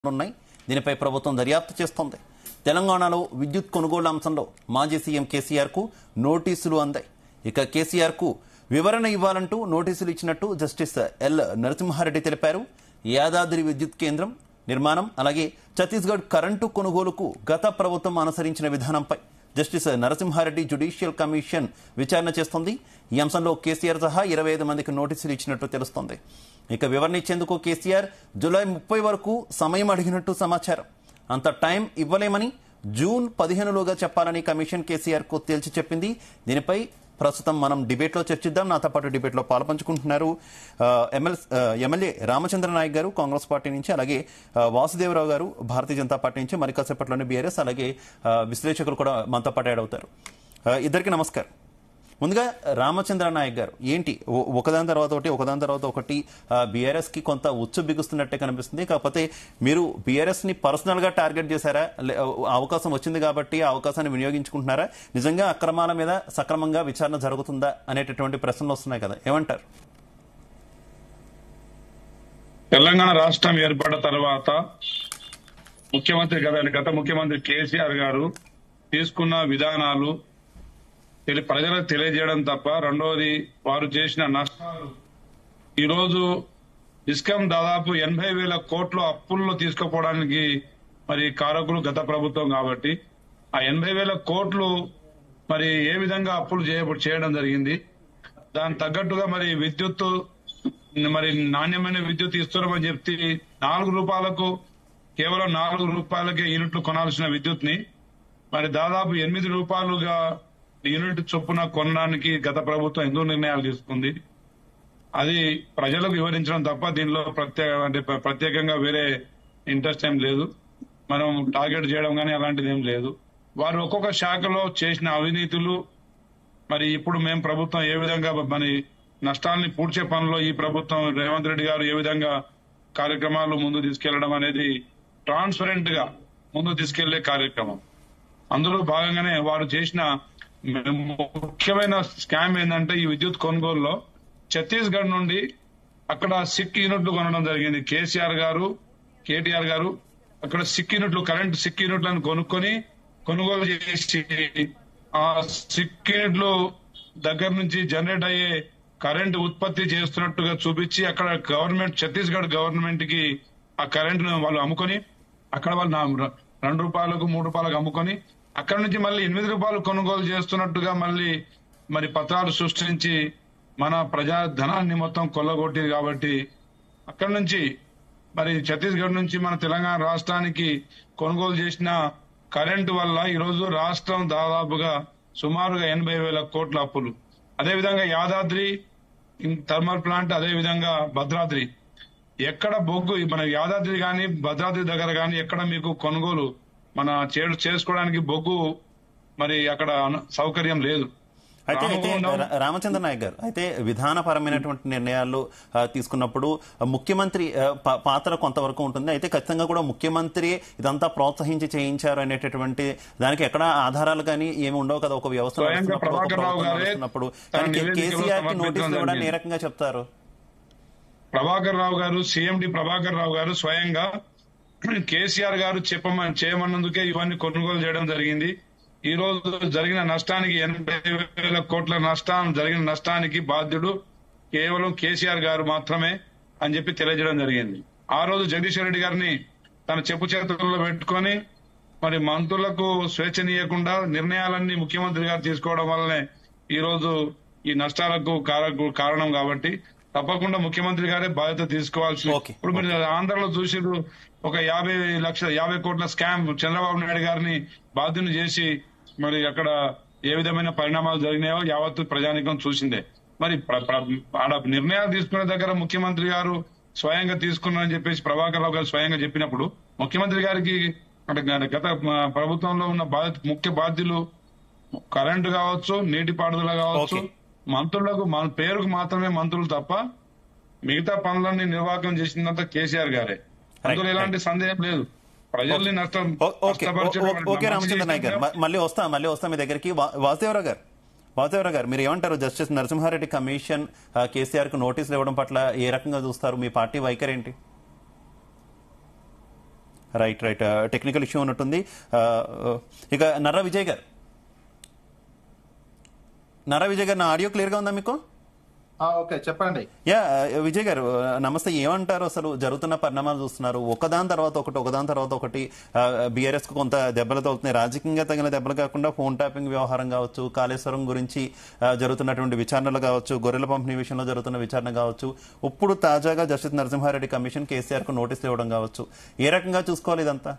ఉన్నాయి దీనిపై ప్రభుత్వం దర్యాప్తు చేస్తోంది తెలంగాణలో విద్యుత్ కొనుగోలు అంశంలో మాజీ సీఎం కేసీఆర్ కు నోటీసులు అందాయి ఇక కేసీఆర్ కు వివరణ ఇవ్వాలంటూ నోటీసులు ఇచ్చినట్టు జస్టిస్ ఎల్ నరసింహారెడ్డి తెలిపారు యాదాద్రి విద్యుత్ కేంద్రం నిర్మాణం అలాగే ఛత్తీస్గఢ్ కరెంటు కొనుగోలుకు గత ప్రభుత్వం అనుసరించిన విధానంపై జస్టిస్ నరసింహారెడ్డి జ్యుడిషియల్ కమిషన్ విచారణ చేస్తోంది ఈ అంశంలో కేసీఆర్ సహా ఇరవై ఐదు మందికి నోటీసులు ఇచ్చినట్టు తెలుస్తోంది ఇక వివరణ ఇచ్చేందుకు కేసీఆర్ జూలై ముప్పై వరకు సమయం అడిగినట్టు సమాచారం అంత టైం ఇవ్వలేమని జూన్ పదిహేనులోగా చెప్పాలని కమిషన్ కేసీఆర్ కు తేల్చి చెప్పింది దీనిపై ప్రస్తుతం మనం డిబేట్ లో చర్చిద్దాం నాతో పాటు డిబేట్ లో పాల్పంచుకుంటున్నారు ఆ, ఎమ్మెల్ ఆ, ఎమ్మెల్యే రామచంద్ర నాయక్ గారు కాంగ్రెస్ పార్టీ నుంచి అలాగే ఆ, వాసుదేవరావు గారు భారతీయ జనతా పార్టీ నుంచి మరి కాసేపట్లోనే బీఆర్ఎస్ అలాగే ఆ, విశ్లేషకులు కూడా మనతో పాటు యాడ్ అవుతారు ఆ, ఇద్దరికి నమస్కారం ముందుగా రామచంద్ర నాయక్ గారు ఏంటి ఒ- ఒకదాని తర్వాత ఒకటి ఒకదాని తర్వాత ఒకటి బీఆర్ఎస్ కి కొంత ఉచ్చు బిగుస్తున్నట్టే కనిపిస్తుంది కాకపోతే మీరు బీఆర్ఎస్ ని పర్సనల్ గా టార్గెట్ చేశారా లే- ఆ అవకాశం వచ్చింది కాబట్టి ఆ అవకాశాన్ని వినియోగించుకుంటున్నారా నిజంగా అక్రమాల మీద సక్రమంగా విచారణ జరుగుతుందా అనేటటువంటి ప్రశ్నలు వస్తున్నాయి కదా ఏమంటారు తెలంగాణ రాష్ట్రం ఏర్పడిన తర్వాత ముఖ్యమంత్రి గత గత ముఖ్యమంత్రి కేసీఆర్ గారు తీసుకున్న విధానాలు తెలి- ప్రజలకు తెలియజేయడం తప్ప రెండవది వారు చేసిన నష్టాలు ఈరోజు ఇస్కాం దాదాపు ఎనభై వేల కోట్ల అప్పుల్లో తీసుకుపోవడానికి మరి కారకులు గత ప్రభుత్వం కాబట్టి ఆ ఎనభై వేల కోట్లు మరి ఏ విధంగా అప్పులు చేయ- చేయడం జరిగింది దాని తగ్గట్టుగా మరి విద్యుత్ మరి నాణ్యమైన విద్యుత్ ఇస్తున్నామని చెప్తే నాలుగు రూపాయలకు కేవలం నాలుగు రూపాయలకే యూనిట్లు కొనాల్సిన విద్యుత్ ని మరి దాదాపు ఎనిమిది రూపాయలుగా యూనిట్ చొప్పున కొనడానికి గత ప్రభుత్వం ఎందుకు నిర్ణయాలు తీసుకుంది అది ప్రజలకు వివరించడం తప్ప దీనిలో ప్రత్యేక అంటే ప్ర- ప్రత్యేకంగా వేరే ఇంట్రెస్ట్ ఏం లేదు మనం టార్గెట్ చేయడం కానీ అలాంటిది ఏం లేదు వారు ఒక్కొక్క శాఖలో చేసిన అవినీతులు మరి ఇప్పుడు మేము ప్రభుత్వం ఏ విధంగా మరి నష్టాల్ని పూడ్చే పనిలో ఈ ప్రభుత్వం రేవంత్ రెడ్డి గారు ఏ విధంగా కార్యక్రమాలు ముందు తీసుకెళ్లడం అనేది ట్రాన్స్పరెంట్ గా ముందు తీసుకెళ్లే కార్యక్రమం అందులో భాగంగానే వారు చేసిన ముఖ్యమైన స్కామ్ ఏంటంటే ఈ విద్యుత్ కొనుగోలులో ఛత్తీస్గఢ్ నుండి అక్కడ సిక్ యూనిట్లు కొనడం జరిగింది కేసీఆర్ గారు కేటీఆర్ గారు అక్కడ సిక్ యూనిట్లు కరెంట్ సిక్ యూనిట్లను కొనుక్కొని కొనుగోలు చేసి ఆ సిక్ యూనిట్లు దగ్గర నుంచి జనరేట్ అయ్యే కరెంట్ ఉత్పత్తి చేస్తున్నట్టుగా చూపించి అక్కడ గవర్నమెంట్ ఛత్తీస్గఢ్ గవర్నమెంట్ కి ఆ కరెంట్ వాళ్ళు అమ్ముకొని అక్కడ వాళ్ళు నా- రెండు రూపాయలకు మూడు రూపాయలకు అమ్ముకొని అక్కడ నుంచి మళ్ళీ ఎనిమిది రూపాయలు కొనుగోలు చేస్తున్నట్టుగా మళ్ళీ మరి పత్రాలు సృష్టించి మన ప్రజా ధనాన్ని మొత్తం కొల్లగొట్టింది కాబట్టి అక్కడ నుంచి మరి ఛత్తీస్గఢ్ నుంచి మన తెలంగాణ రాష్ట్రానికి కొనుగోలు చేసిన కరెంటు వల్ల ఈరోజు రాష్ట్రం దాదాపుగా సుమారుగా ఎనభై వేల కోట్ల అప్పులు అదేవిధంగా యాదాద్రి థర్మల్ ప్లాంట్ అదే విధంగా భద్రాద్రి ఎక్కడ బొగ్గు మన యాదాద్రి గాని భద్రాద్రి దగ్గర గాని ఎక్కడ మీకు కొనుగోలు మన చే- చేసుకోవడానికి బొగ్గు మరి అక్కడ అను- సౌకర్యం లేదు అయితే అయితే రామగుండం- రా- రామచంద్ర నాయక్ గారు అయితే విధానపరమైనటువంటి నిర్ణయాలు ఆ, తీసుకున్నప్పుడు ఆ, ముఖ్యమంత్రి ఆ, పా- పాత్ర కొంతవరకు ఉంటుంది అయితే ఖచ్చితంగా కూడా ముఖ్యమంత్రి ఇదంతా ప్రోత్సహించి చేయించారు అనేటటువంటి దానికి ఎక్కడ ఆధారాలు కానీ ఏమి ఉండవు కదా ఒక వ్యవస్థ స్వయంగా నడుస్తున్నప్పుడు, ఒక ప్రభాకర్ రావు ప్రభుత్వం గారే నడుస్తున్నప్పుడు తన కానీ కే- నివేదికలో కేసీఆర్ కి సమర్పించడం నోటీసులు కూడా ఏ జరిగింది. రకంగా చెప్తారు ప్రభాకర్ రావు గారు సీఎండి ప్రభాకర్ రావు గారు స్వయంగా కేసీఆర్ గారు చెప్పమని చేయమన్నందుకే ఇవన్నీ కొనుగోలు చేయడం జరిగింది ఈ రోజు జరిగిన నష్టానికి ఎనభై వేల కోట్ల నష్టం జరిగిన నష్టానికి బాధ్యుడు కేవలం కేసీఆర్ గారు మాత్రమే అని చెప్పి తెలియజేయడం జరిగింది ఆ రోజు జగదీశ్వర్ రెడ్డి గారిని తన చెప్పు చేతుల్లో పెట్టుకొని మరి మంత్రులకు స్వేచ్ఛనీయకుండా నిర్ణయాలన్నీ ముఖ్యమంత్రి గారు తీసుకోవడం వల్లనే ఈ రోజు ఈ నష్టాలకు కారకు కారణం కాబట్టి తప్పకుండా ముఖ్యమంత్రి గారే బాధ్యత తీసుకోవాల్సి ఓకే. ఇప్పుడు మీరు ఆంధ్రలో చూసిరు ఒక యాభై లక్షల యాభై కోట్ల స్కామ్ చంద్రబాబు నాయుడు గారిని బాధ్యుని చేసి మరి అక్కడ ఏ విధమైన పరిణామాలు జరిగినాయో యావత్తు ప్రజానికం చూసిందే మరి ప్ర- ప్ర- ఆడ నిర్ణయాలు తీసుకునే దగ్గర ముఖ్యమంత్రి గారు స్వయంగా తీసుకున్నారని చెప్పేసి ప్రభాకర్ రావు గారు స్వయంగా చెప్పినప్పుడు ముఖ్యమంత్రి గారికి అంటే గత మ- ప్రభుత్వంలో ఉన్న బాధ్యత ముఖ్య బాధ్యులు కరెంటు కావచ్చు నీటిపారుదల కావచ్చు ఓకే. మంత్రులకు మన పేరుకు మాత్రమే మంత్రులు తప్ప మిగతా పనులన్నీ నిర్వాహకం చేసిందంతా కేసీఆర్ గారే అందులో రైట్, ఎలాంటి సందేహం లేదు ప్రజల్ని నష్టం ఓ- ఓకే నష్టపరిచే ఓ- ఓ- ఓకే మంచి రామచంద్ర నాయక్ గారు మ- మళ్ళీ వస్తా మళ్ళీ వస్తా మీ దగ్గరికి వా- వాసుదేవరావు గారు వాసుదేవరావు గారు మీరు ఏమంటారు జస్టిస్ నరసింహారెడ్డి కమిషన్ కేసీఆర్ కు నోటీసులు ఇవ్వడం పట్ల ఏ రకంగా చూస్తారు మీ పార్టీ వైఖరి ఏంటి రైట్ రైట్ టెక్నికల్ ఇష్యూ ఉన్నట్టుంది ఆ, ఇక నర్ర విజయ్ గారు నర్ర విజయ్ గారు నా ఆడియో క్లియర్గా ఉందా మీకు ఆ, ఓకే చెప్పండి యా విజయ్ గారు నమస్తే ఏమంటారు అసలు జరుగుతున్న పరిణామాలు చూస్తున్నారు ఒకదాని తర్వాత ఒకటి ఒకదాని తర్వాత ఒకటి బీఆర్ఎస్ కు కొంత దెబ్బలు తగులుతున్నాయి రాజకీయంగా తగిన దెబ్బలు కాకుండా ఫోన్ ట్యాపింగ్ వ్యవహారం కావచ్చు కాళేశ్వరం గురించి ఆ, జరుగుతున్నటువంటి విచారణలు కావచ్చు గొర్రెల పంపిణీ విషయంలో జరుగుతున్న విచారణ కావచ్చు ఇప్పుడు తాజాగా జస్టిస్ నరసింహారెడ్డి కమిషన్ కేసీఆర్ కు నోటీసులు ఇవ్వడం కావచ్చు ఏ రకంగా చూసుకోవాలి ఇదంతా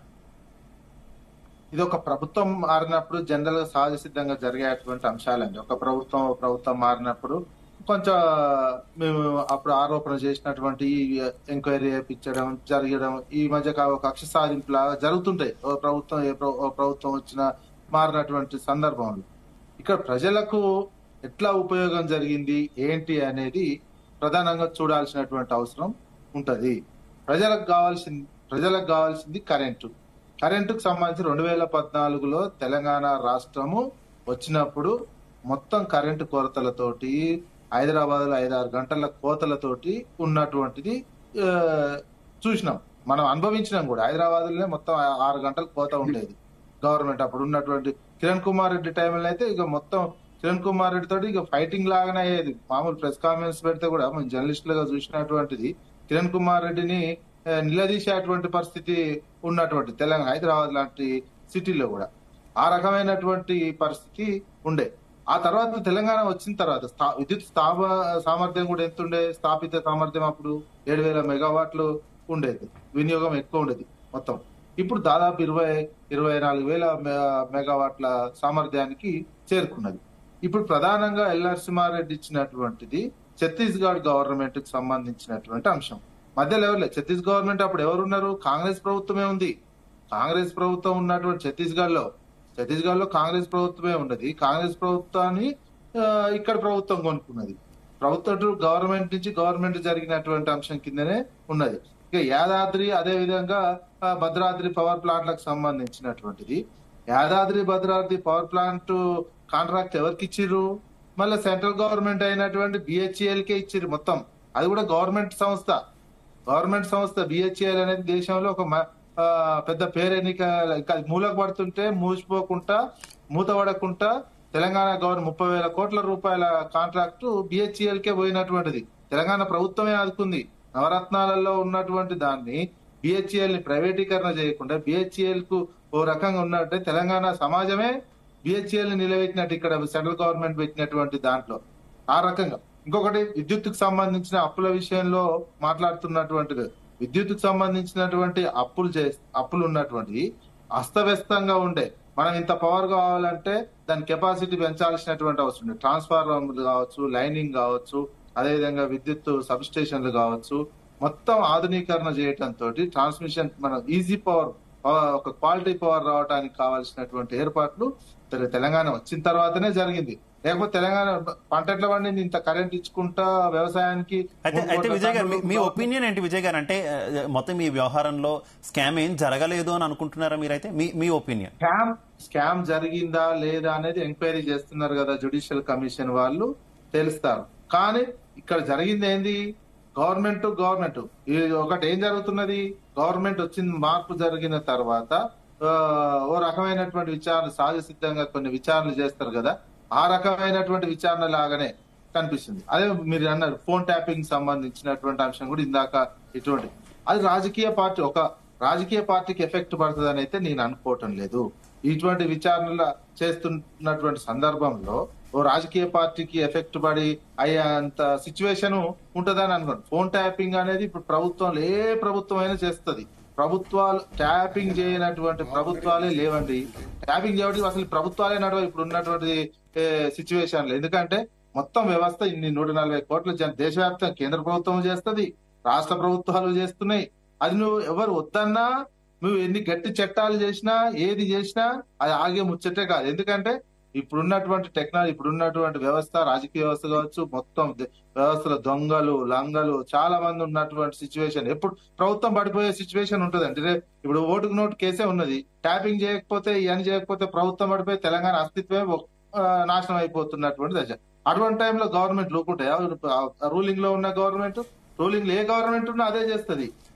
ఇది ఒక ప్రభుత్వం మారినప్పుడు జనరల్ గా సహజ సిద్ధంగా జరిగేటువంటి అంశాలండి ఒక ప్రభుత్వం ఒక ప్రభుత్వం మారినప్పుడు కొంచెం మేము అప్పుడు ఆరోపణ చేసినటువంటి ఎంక్వైరీ చేయించడం జరగడం ఈ మధ్య కా- ఒక కక్ష సాధింపులాగా జరుగుతుంటాయి ఓ ప్రభుత్వం ఏ ప్ర- ఓ ప్రభుత్వం వచ్చిన మారినటువంటి సందర్భంలో ఇక్కడ ప్రజలకు ఎట్లా ఉపయోగం జరిగింది ఏంటి అనేది ప్రధానంగా చూడాల్సినటువంటి అవసరం ఉంటది ప్రజలకు కావాల్సింది ప్రజలకు కావాల్సింది కరెంటు కరెంటుకు సంబంధించి రెండు వేల పద్నాలుగులో తెలంగాణ రాష్ట్రము వచ్చినప్పుడు మొత్తం కరెంటు కొరతలతోటి హైదరాబాద్ లో ఐదారు గంటల కోతలతోటి ఉన్నటువంటిది ఆ, చూసినాం మనం అనుభవించినాం కూడా హైదరాబాద్ లోనే మొత్తం ఆ- ఆరు గంటల కోత ఉండేది గవర్నమెంట్ అప్పుడు ఉన్నటువంటి కిరణ్ కుమార్ రెడ్డి టైంలో అయితే ఇక మొత్తం కిరణ్ కుమార్ రెడ్డి తోటి ఇక ఫైటింగ్ లాగానే అయ్యేది మామూలు ప్రెస్ కాన్ఫరెన్స్ పెడితే కూడా మనం జర్నలిస్టులుగా చూసినటువంటిది కిరణ్ కుమార్ రెడ్డిని ఆ, నిలదీసేటువంటి పరిస్థితి ఉన్నటువంటి తెలంగాణ హైదరాబాద్ లాంటి సిటీలో కూడా ఆ రకమైనటువంటి పరిస్థితి ఉండే ఆ తర్వాత తెలంగాణ వచ్చిన తర్వాత స్థా- విద్యుత్ స్థాప సామర్థ్యం కూడా ఎంత ఉండే స్థాపిత సామర్థ్యం అప్పుడు ఏడు వేల మెగావాట్లు ఉండేది వినియోగం ఎక్కువ ఉండేది మొత్తం ఇప్పుడు దాదాపు ఇరవై ఇరవై నాలుగు వేల మె- మెగావాట్ల సామర్థ్యానికి చేరుకున్నది ఇప్పుడు ప్రధానంగా ఎల్ నరసింహారెడ్డి ఇచ్చినటువంటిది ఛత్తీస్గఢ్ గవర్నమెంట్ కి సంబంధించినటువంటి అంశం మధ్యలో ఎవరు లేదు ఛత్తీస్ గవర్నమెంట్ అప్పుడు ఎవరున్నారు కాంగ్రెస్ ప్రభుత్వమే ఉంది కాంగ్రెస్ ప్రభుత్వం ఉన్నటువంటి ఛత్తీస్గఢ్ లో ఛత్తీస్గఢ్ లో కాంగ్రెస్ ప్రభుత్వమే ఉన్నది కాంగ్రెస్ ప్రభుత్వాన్ని ఆ, ఇక్కడ ప్రభుత్వం కొనుక్కున్నది ప్రభుత్వం టు గవర్నమెంట్ నుంచి గవర్నమెంట్ జరిగినటువంటి అంశం కిందనే ఉన్నది ఇక యాదాద్రి అదే విధంగా ఆ, భద్రాద్రి పవర్ ప్లాంట్లకు సంబంధించినటువంటిది Yadadri Bhadradri power plant contract ఎవరికి ఇచ్చిర్రు మళ్ళీ సెంట్రల్ గవర్నమెంట్ అయినటువంటి బిహెచ్ఎల్ కే ఇచ్చిర్రు మొత్తం అది కూడా గవర్నమెంట్ సంస్థ గవర్నమెంట్ సంస్థ బిహెచ్ఎల్ అనేది దేశంలో ఒక మ- ఆ, పెద్ద పేరు ఎన్నిక ఇంకా మూలకు పడుతుంటే మూసిపోకుండా మూత పడకుండా తెలంగాణ గవర్నమెంట్ ముప్పై వేల కోట్ల రూపాయల కాంట్రాక్టు బిహెచ్ఎల్ కే పోయినటువంటిది తెలంగాణ ప్రభుత్వమే ఆదుకుంది నవరత్నాలలో ఉన్నటువంటి దాన్ని బిహెచ్ఎల్ ని ప్రైవేటీకరణ చేయకుండా బిహెచ్ఎల్ కు ఓ రకంగా ఉన్నట్టే తెలంగాణ సమాజమే బిహెచ్ఎల్ ని నిలబెట్టినట్టు ఇక్కడ సెంట్రల్ గవర్నమెంట్ పెట్టినటువంటి దాంట్లో ఆ రకంగా ఇంకొకటి విద్యుత్తుకు సంబంధించిన అప్పుల విషయంలో మాట్లాడుతున్నటువంటిది విద్యుత్తుకు సంబంధించినటువంటి అప్పులు చే అప్పులు ఉన్నటువంటివి అస్తవ్యస్తంగా ఉండే మనం ఇంత పవర్ కావాలంటే దాని కెపాసిటీ పెంచాల్సినటువంటి అవసరం ఉంది ట్రాన్స్ఫార్మర్లు కావచ్చు లైనింగ్ కావచ్చు అదేవిధంగా విద్యుత్ సబ్ స్టేషన్లు కావచ్చు మొత్తం ఆధునీకరణ చేయటంతో ట్రాన్స్మిషన్ మన ఈజీ పవర్ ఒక క్వాలిటీ పవర్ రావడానికి కావాల్సినటువంటి ఏర్పాట్లు తెల- తెలంగాణ వచ్చిన తర్వాతనే జరిగింది లేకపోతే తెలంగాణ పంట ఎట్లా పండింది ఇంత కరెంట్ ఇచ్చుకుంటా వ్యవసాయానికి అయితే మూడు అయితే కోట్ల విజయ్ గారు మీ- మీ టన్నులు ఒపీనియన్ ఏంటి విజయ్ గారు అంటే ఆ, మొత్తం ఈ వ్యవహారంలో స్కామ్ ఏం జరగలేదు అని అనుకుంటున్నారా మీరైతే మీ మీ ఒపీనియన్ స్కామ్ స్కామ్ జరిగిందా లేదా అనేది ఎంక్వైరీ చేస్తున్నారు కదా జుడిషియల్ కమిషన్ వాళ్ళు తెలుస్తారు కానీ ఇక్కడ జరిగింది ఏంది గవర్నమెంట్ టు గవర్నమెంట్ ఇది ఒకటి ఏం జరుగుతున్నది గవర్నమెంట్ వచ్చిన మార్పు జరిగిన తర్వాత ఆ, ఓ రకమైనటువంటి విచారణ సహజ సిద్ధంగా కొన్ని విచారణలు చేస్తారు కదా ఆ రకమైనటువంటి విచారణ లాగానే కనిపిస్తుంది అదే మీరు అన్నారు ఫోన్ ట్యాపింగ్ సంబంధించినటువంటి అంశం కూడా ఇందాక ఇటువంటి అది రాజకీయ పార్టీ ఒక రాజకీయ పార్టీకి ఎఫెక్ట్ పడుతుందని అయితే నేను అనుకోవటం లేదు ఇటువంటి విచారణలు చేస్తున్నటువంటి సందర్భంలో ఓ రాజకీయ పార్టీకి ఎఫెక్ట్ పడి అయ్యేంత సిచ్యువేషన్ ఉంటుందని అనుకోండి ఫోన్ ట్యాపింగ్ అనేది ఇప్పుడు ప్రభుత్వం ఏ ప్రభుత్వం అయినా చేస్తుంది ప్రభుత్వాలు ట్యాపింగ్ చేయనటువంటి ప్రభుత్వాలే లేవండి ట్యాపింగ్ చేయడం అసలు ప్రభుత్వాలే నడవ ఇప్పుడు ఉన్నటువంటి సిచ్యువేషన్ ఎందుకంటే మొత్తం వ్యవస్థ ఇన్ని నూట నలభై కోట్ల జన దేశవ్యాప్తంగా కేంద్ర ప్రభుత్వం చేస్తది రాష్ట్ర ప్రభుత్వాలు చేస్తున్నాయి అది నువ్వు ఎవరు వద్దన్నా నువ్వు ఎన్ని గట్టి చట్టాలు చేసినా ఏది చేసినా అది ఆగే ముచ్చటే కాదు ఎందుకంటే ఇప్పుడున్నటువంటి టెక్నాలజీ ఇప్పుడున్నటువంటి వ్యవస్థ రాజకీయ వ్యవస్థ కావచ్చు మొత్తం ద- వ్యవస్థలో దొంగలు లంగలు చాలా మంది ఉన్నటువంటి సిచ్యువేషన్ ఎప్పుడు ప్రభుత్వం పడిపోయే సిచ్యువేషన్ ఉంటుంది అంటే ఇప్పుడు ఓటుకు నోటు కేసే ఉన్నది ట్యాపింగ్ చేయకపోతే ఇవన్నీ చేయకపోతే ప్రభుత్వం పడిపోయి తెలంగాణ అస్తిత్వమే ఒ- ఆ, నాశనం అయిపోతున్నటువంటి దశ అటువంటి టైంలో గవర్నమెంట్ లూకుంటాయి రూలింగ్ లో ఉన్న గవర్నమెంట్ రూలింగ్ లో ఏ గవర్నమెంట్ ఉన్నా అదే చేస్తది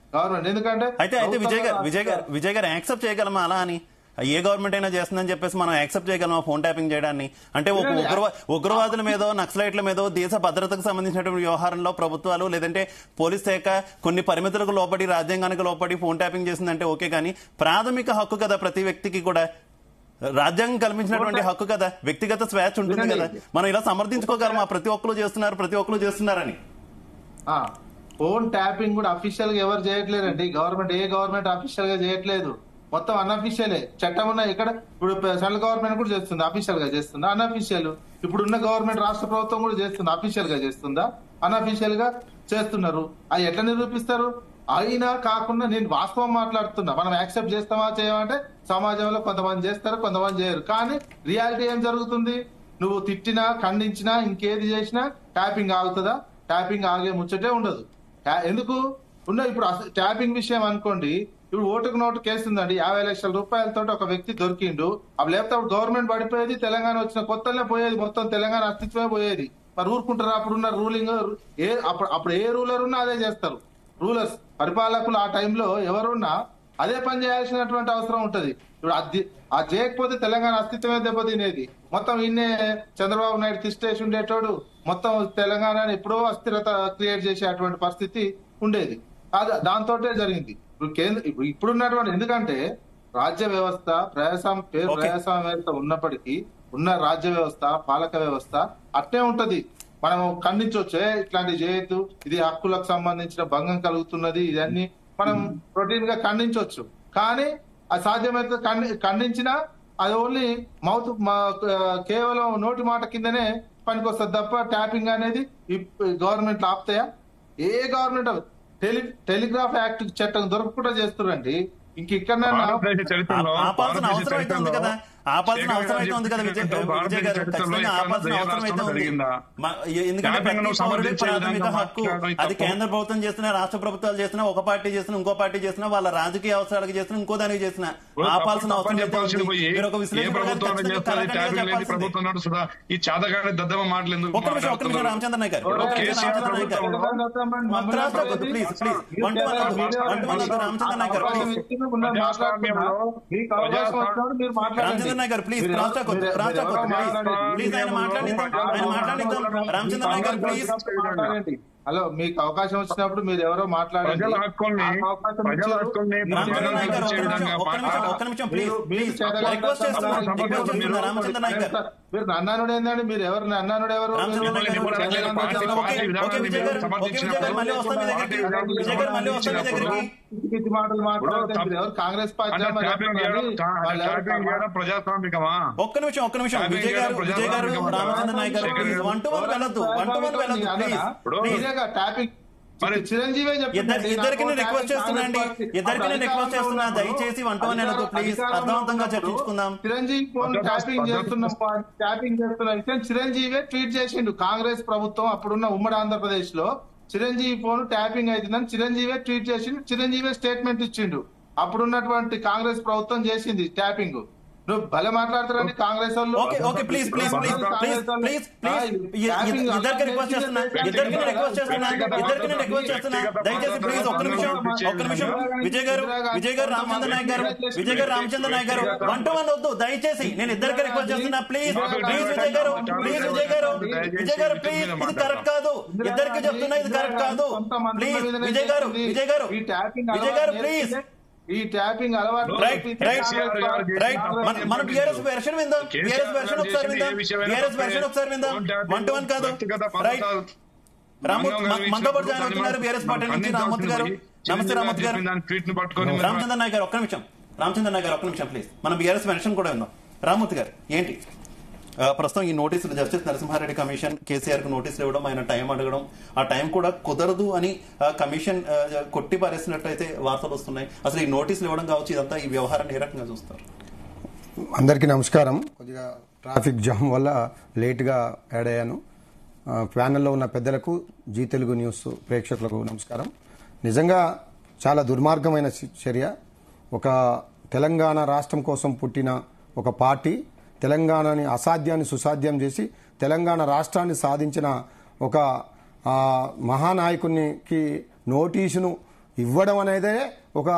గవర్నమెంట్ ఎందుకంటే అయితే అయితే విజయ్ గారు ప్రభుత్వం విజయ్ గారు విజయ్ గారు యాక్సెప్ట్ చేయగలమా అలా అని ఏ గవర్నమెంట్ అయినా చేస్తుందని చెప్పేసి మనం యాక్సెప్ట్ చేయగలమా ఫోన్ ట్యాపింగ్ చేయడాన్ని అంటే ఒక ఉగ్రవా ఉగ్రవాదుల మీదో నక్సలైట్ల మీదో దేశ భద్రతకు సంబంధించినటువంటి వ్యవహారంలో ప్రభుత్వాలు లేదంటే పోలీస్ శాఖ కొన్ని పరిమితులకు లోపడి రాజ్యాంగానికి లోపడి ఫోన్ ట్యాపింగ్ చేసిందంటే ఓకే కానీ ప్రాథమిక హక్కు కదా ప్రతి వ్యక్తికి కూడా రాజ్యాంగం కల్పించినటువంటి హక్కు కదా వ్యక్తిగత స్వేచ్ఛ ఉంటుంది కదా మనం ఇలా సమర్థించుకోగలమా ప్రతి ఒక్కరు చేస్తున్నారు ప్రతి ఒక్కరు చేస్తున్నారని ఆ, ఫోన్ ట్యాపింగ్ కూడా అఫీషియల్ గా ఎవరు చేయట్లేదండి గవర్నమెంట్ ఏ గవర్నమెంట్ అఫీషియల్ గా చేయట్లేదు మొత్తం అన్అఫీషియలే చట్టం ఉన్న ఇక్కడ ఇప్పుడు సెంట్రల్ గవర్నమెంట్ కూడా చేస్తుంది అఫీషియల్ గా చేస్తుందా అన్అఫీషియల్ ఇప్పుడు ఉన్న గవర్నమెంట్ రాష్ట్ర ప్రభుత్వం కూడా చేస్తుంది అఫీషియల్ గా చేస్తుందా అన్అఫీషియల్ గా చేస్తున్నారు అది ఎట్లా నిరూపిస్తారు అయినా కాకుండా నేను వాస్తవం మాట్లాడుతున్నా మనం యాక్సెప్ట్ చేస్తామా చేయమంటే సమాజంలో కొంతమంది చేస్తారు కొంతమంది చేయరు కానీ రియాలిటీ ఏం జరుగుతుంది నువ్వు తిట్టినా ఖండించినా ఇంకేది చేసినా ట్యాపింగ్ ఆగుతుందా ట్యాపింగ్ ఆగే ముచ్చటే ఉండదు ట్యా- ఎందుకు ఉన్న ఇప్పుడు అస- ట్యాపింగ్ విషయం అనుకోండి ఇప్పుడు ఓటుకు నోటు కేసు ఉందండి యాభై లక్షల రూపాయలతో ఒక వ్యక్తి దొరికిండు అప్పుడు లేకపోతే అప్పుడు గవర్నమెంట్ పడిపోయేది తెలంగాణ వచ్చిన కొత్తలే పోయేది మొత్తం తెలంగాణ అస్తిత్వమే పోయేది మరి ఊరుకుంటారా అప్పుడున్న రూలింగ్ ఏ అప్పుడు అప్పుడు ఏ రూలర్ ఉన్నా అదే చేస్తారు రూలర్స్ పరిపాలకులు ఆ టైంలో ఎవరున్నా అదే పని చేయాల్సినటువంటి అవసరం ఉంటది ఇప్పుడు అది అది చేయకపోతే తెలంగాణ అస్తిత్వమే దెబ్బతినేది మొత్తం ఈయనే చంద్రబాబు నాయుడు తిష్టేసి ఉండేటోడు మొత్తం తెలంగాణని ఎప్పుడో అస్థిరత క్రియేట్ చేసేటువంటి పరిస్థితి ఉండేది అది దాంతో జరిగింది ఇప్పుడు కేంద్ర ఇప్పుడు ఇప్పుడున్నటువంటి ఎందుకంటే రాజ్య వ్యవస్థ ప్రజాస్వామ్య పేరు Okay. ప్రజాస్వామ్య వ్యవస్థ ఉన్నప్పటికీ ఉన్న రాజ్య వ్యవస్థ పాలక వ్యవస్థ అట్టే ఉంటది మనం ఖండించవచ్చు "ఏ, ఇట్లాంటివి చేయొద్దు ఇది హక్కులకు సంబంధించిన భంగం కలుగుతున్నది ఇదన్నీ మనం రొటీన్ గా ఖండించవచ్చు కానీ అది సాధ్యమైతే ఖండి- ఖండించినా అది ఓన్లీ మౌత్ కేవలం నోటి మాట కిందనే పనికొస్తుంది తప్ప ట్యాపింగ్ అనేది గవర్నమెంట్ ఆపుతాయా ఏ గవర్నమెంట్ టెలి టెలిగ్రాఫ్ యాక్ట్ చట్టం దొరకకుండా చేస్తురండి ఇంక ఇక్కడ భారతదేశ చరిత్రలో ఆ- ఆపాల్సిన భారతదేశ అవసరం అయితే ఉంది కదా చరిత్రలో ఆపాల్సిన శేఖర్ అవసరం అయితే ఉంది కదా విజయ్ చెప్పినట్టు విజయ్ గారు భారతదేశ చరిత్రలో ఖచ్చితంగా ఎక్కడన్నా ఆపాల్సిన ఏ అవసరం అయితే రాష్ట్రంలో ఉంది జరిగిందా? మ- ఎందుకంటే ట్యాపింగ్ ను ప్రతి పౌరుడి సమర్థించే ప్రాథమిక విధంగా హక్కు మాట్లాడడం అది తప్పు. కేంద్ర ప్రభుత్వం చేసినా రాష్ట్ర ప్రభుత్వాలు చేసినా ఒక పార్టీ చేసినా ఇంకో పార్టీ చేసినా వాళ్ళ రాజకీయ అవసరాలకు చేసినా ఇంకో దానికి చేసినా ఇప్పుడు ఆపాల్సిన తప్పు అవసరం తప్పని అయితే చెప్పాల్సింది ఉంది. పోయి మీరు ఒక ఏ విశ్లేషకులుగా ప్రభుత్వం ఖచ్చితంగా చేస్తుంది కరాఖండిగా ట్యాపింగ్ లేని చెప్పాల్సిందే. ప్రభుత్వం నాడు సుధా ఈ చాతగాడి దద్దమ్మ మాటలు ఎందుకు ఒక్క నిమిషం ఒక్క నిమిషం మాట్లాడుతున్నారు? రామచంద్ర నాయక్ గారు ఇప్పుడు ఒక్క నిమిషం కేసీఆర్ రామచంద్ర నాయక్ గారు ప్రభుత్వంలో మాత్రాస్త్ర వద్దు, please please one to one వద్దు, వన్ టు వన్ వద్దు, రామచంద్ర నాయక్ గారు ప్లీజ్ రామచంద్ర నాయక్ గారు ప్లీజ్ క్రాస్ టాక్ వద్దు క్రాస్ టాక్ వద్దు ప్లీజ్ ప్లీజ్ ఆయన మాట్లాడిద్దాం ఆయన మాట్లాడిద్దాం రామచంద్ర నాయక్ గారు ప్లీజ్ హలో మీకు అవకాశం వచ్చినప్పుడు మీరు ఎవరో మాట్లాడండి ప్రజల హక్కుల్ని నాకు అవకాశం ప్రజల ఇచ్చారు. హక్కుల్ని మీరు రామచంద్ర నాయక్ గారు ఒక్క చేసే నిమిషం విధంగా ఒక్క నిమిషం ఒక్క నిమిషం ప్లీజ్ మీరు- మీరు ప్లీజ్ చేతగాని రిక్వెస్ట్ చేస్తున్నా మీరు- రిక్వెస్ట్ చేస్తున్నా రామచంద్ర నాయక్ గారు మీరు అన్నానుడు ఏందండి మీరు ఎవరు అన్నానుడు ఎవరు రామచంద్ర నాయక్ గారు మిమ్మల్ని ఓకే, మిమ్మల్ని ఓకే, ఓకే విజయ్ గారు ఓకే విజయ్ గారు మళ్ళీ వస్తాం మీ దగ్గరికి విజయ్ గారు మళ్ళీ వస్తాం మీ దగ్గరికి పిచ్చి పిచ్చి మాటలు మాట్లాడితే మీరు ఎవరు కాంగ్రెస్ పార్టీ అంటే జమా ట్యాపింగ్ చేయడం చేస్తున్నారు. వాళ్ళు ఎవరు ట్యాపింగ్ చేయడం ప్రజాస్వామికమా ఒక్క నిమిషం ఒక్క నిమిషం ట్యాపింగ్ విజయ్ గారు చేయడం విజయ్ గారు ప్రజాస్వామ్యం రామచంద్ర నాయక్ గారు శేఖర్ ప్లీజ్ గారు. వన్ టు వన్ వెళ్ళొద్దు వన్ టు వన్ వెళ్ళొద్దు ప్లీజ్ ఇప్పుడు ప్లీజ్ మీరేగా ట్యాపింగ్ మరి చిరంజీవి ఇద్దరు ఇద్దరికి నేను రిక్వెస్ట్ చేస్తున్నా అండి ఇద్దరికి నేను రిక్వెస్ట్ చేస్తున్నా దయచేసి వన్ టు వన్ వెళ్ళదు ప్లీజ్ అర్థవంతంగా చర్చించుకుందాం చిరంజీవి ఫోన్ పద్ధతి- ట్యాపింగ్ పద్ధతి- చేస్తున్న ట్యాపింగ్ చేస్తున్న విషయం చిరంజీవి ట్వీట్ చేసిండు కాంగ్రెస్ ప్రభుత్వం అప్పుడున్న ఉమ్మడి ఆంధ్రప్రదేశ్ లో చిరంజీవి ఫోన్ ట్యాపింగ్ అవుతుందని చిరంజీవి ట్వీట్ చేసిండు చిరంజీవి స్టేట్మెంట్ ఇచ్చిండు అప్పుడున్నటువంటి కాంగ్రెస్ ప్రభుత్వం చేసింది ట్యాపింగ్ నువ్వు భలే మాట్లాడతారండి కాంగ్రెస్ వాళ్ళు okay okay please please please please please please ఇద్దరికి రిక్వెస్ట్ చేస్తున్నా ఇద్దరికి నేను రిక్వెస్ట్ చేస్తున్నా ఇద్దరికి నేను రిక్వెస్ట్ చేస్తున్నా దయచేసి ప్లీజ్ ఒక్క నిమిషం ఒక్క నిమిషం విజయ్ గారు విజయ్ గారు రామచంద్ర నాయక్ గారు విజయ్ గారు రామచంద్ర నాయక్ గారు వన్ టు వన్ వద్దు దయచేసి నేను ఇద్దరికి రిక్వెస్ట్ చేస్తున్నా ప్లీజ్ ప్లీజ్ విజయ్ గారు ప్లీజ్ విజయ్ గారు విజయ్ గారు ప్లీజ్ ఇది కరెక్ట్ కాదు ఇద్దరికి చెప్తున్నా ఇది కరెక్ట్ కాదు ప్లీజ్ విజయ్ గారు విజయ్ గారు ఈ ట్యాపింగ్ విజయ్ గారు ప్లీజ్ ఈ ట్యాపింగ్ అలవాటు రైట్ రైట్ రైట్ మన మన బిఆర్ఎస్ వెర్షన్ విందాం బిఆర్ఎస్ వెర్షన్ ఒకసారి విందాం బిఆర్ఎస్ వెర్షన్ ఒకసారి విందాం వన్ టు వన్ కాదు రైట్ రామూర్తి మన- మనతో పాటు జాయిన్ అవుతున్నారు బీఆర్ఎస్ పార్టీ నుంచి రామూర్తి గారు నమస్తే రామూర్తి గారు ట్వీట్ ని పట్టుకొని రామచంద్ర నాయక్ గారు ఒక్క నిమిషం రామచంద్ర నాయక్ గారు ఒక్క నిమిషం ప్లీజ్ మనం బీఆర్ఎస్ వెర్షన్ కూడా విందాం రామూర్తి గారు ఏంటి ఆ, ప్రస్తుతం ఈ నోటీసులు జస్టిస్ నరసింహారెడ్డి కమిషన్ కేసీఆర్ కు నోటీసులు ఇవ్వడం ఆయన టైం అడగడం ఆ టైం కూడా కుదరదు అని ఆ, కమిషన్ ఆ, కొట్టి పారేసినట్టయితే వార్తలు వస్తున్నాయి అసలు ఈ నోటీసులు ఇవ్వడం కావచ్చు ఇదంతా ఈ వ్యవహారాన్ని ఏ రకంగా చూస్తారు అందరికీ నమస్కారం కొద్దిగా ట్రాఫిక్ జామ్ వల్ల లేట్గా యాడ్ అయ్యాను ఆ, ప్యానెల్లో ఉన్న పెద్దలకు జీ తెలుగు న్యూస్ ప్రేక్షకులకు నమస్కారం నిజంగా చాలా దుర్మార్గమైన చి- చర్య ఒక తెలంగాణ రాష్ట్రం కోసం పుట్టిన ఒక పార్టీ తెలంగాణని అసాధ్యాన్ని సుసాధ్యం చేసి తెలంగాణ రాష్ట్రాన్ని సాధించిన ఒక ఆ, మహానాయకునికి నోటీసును ఇవ్వడం అనేదే ఒక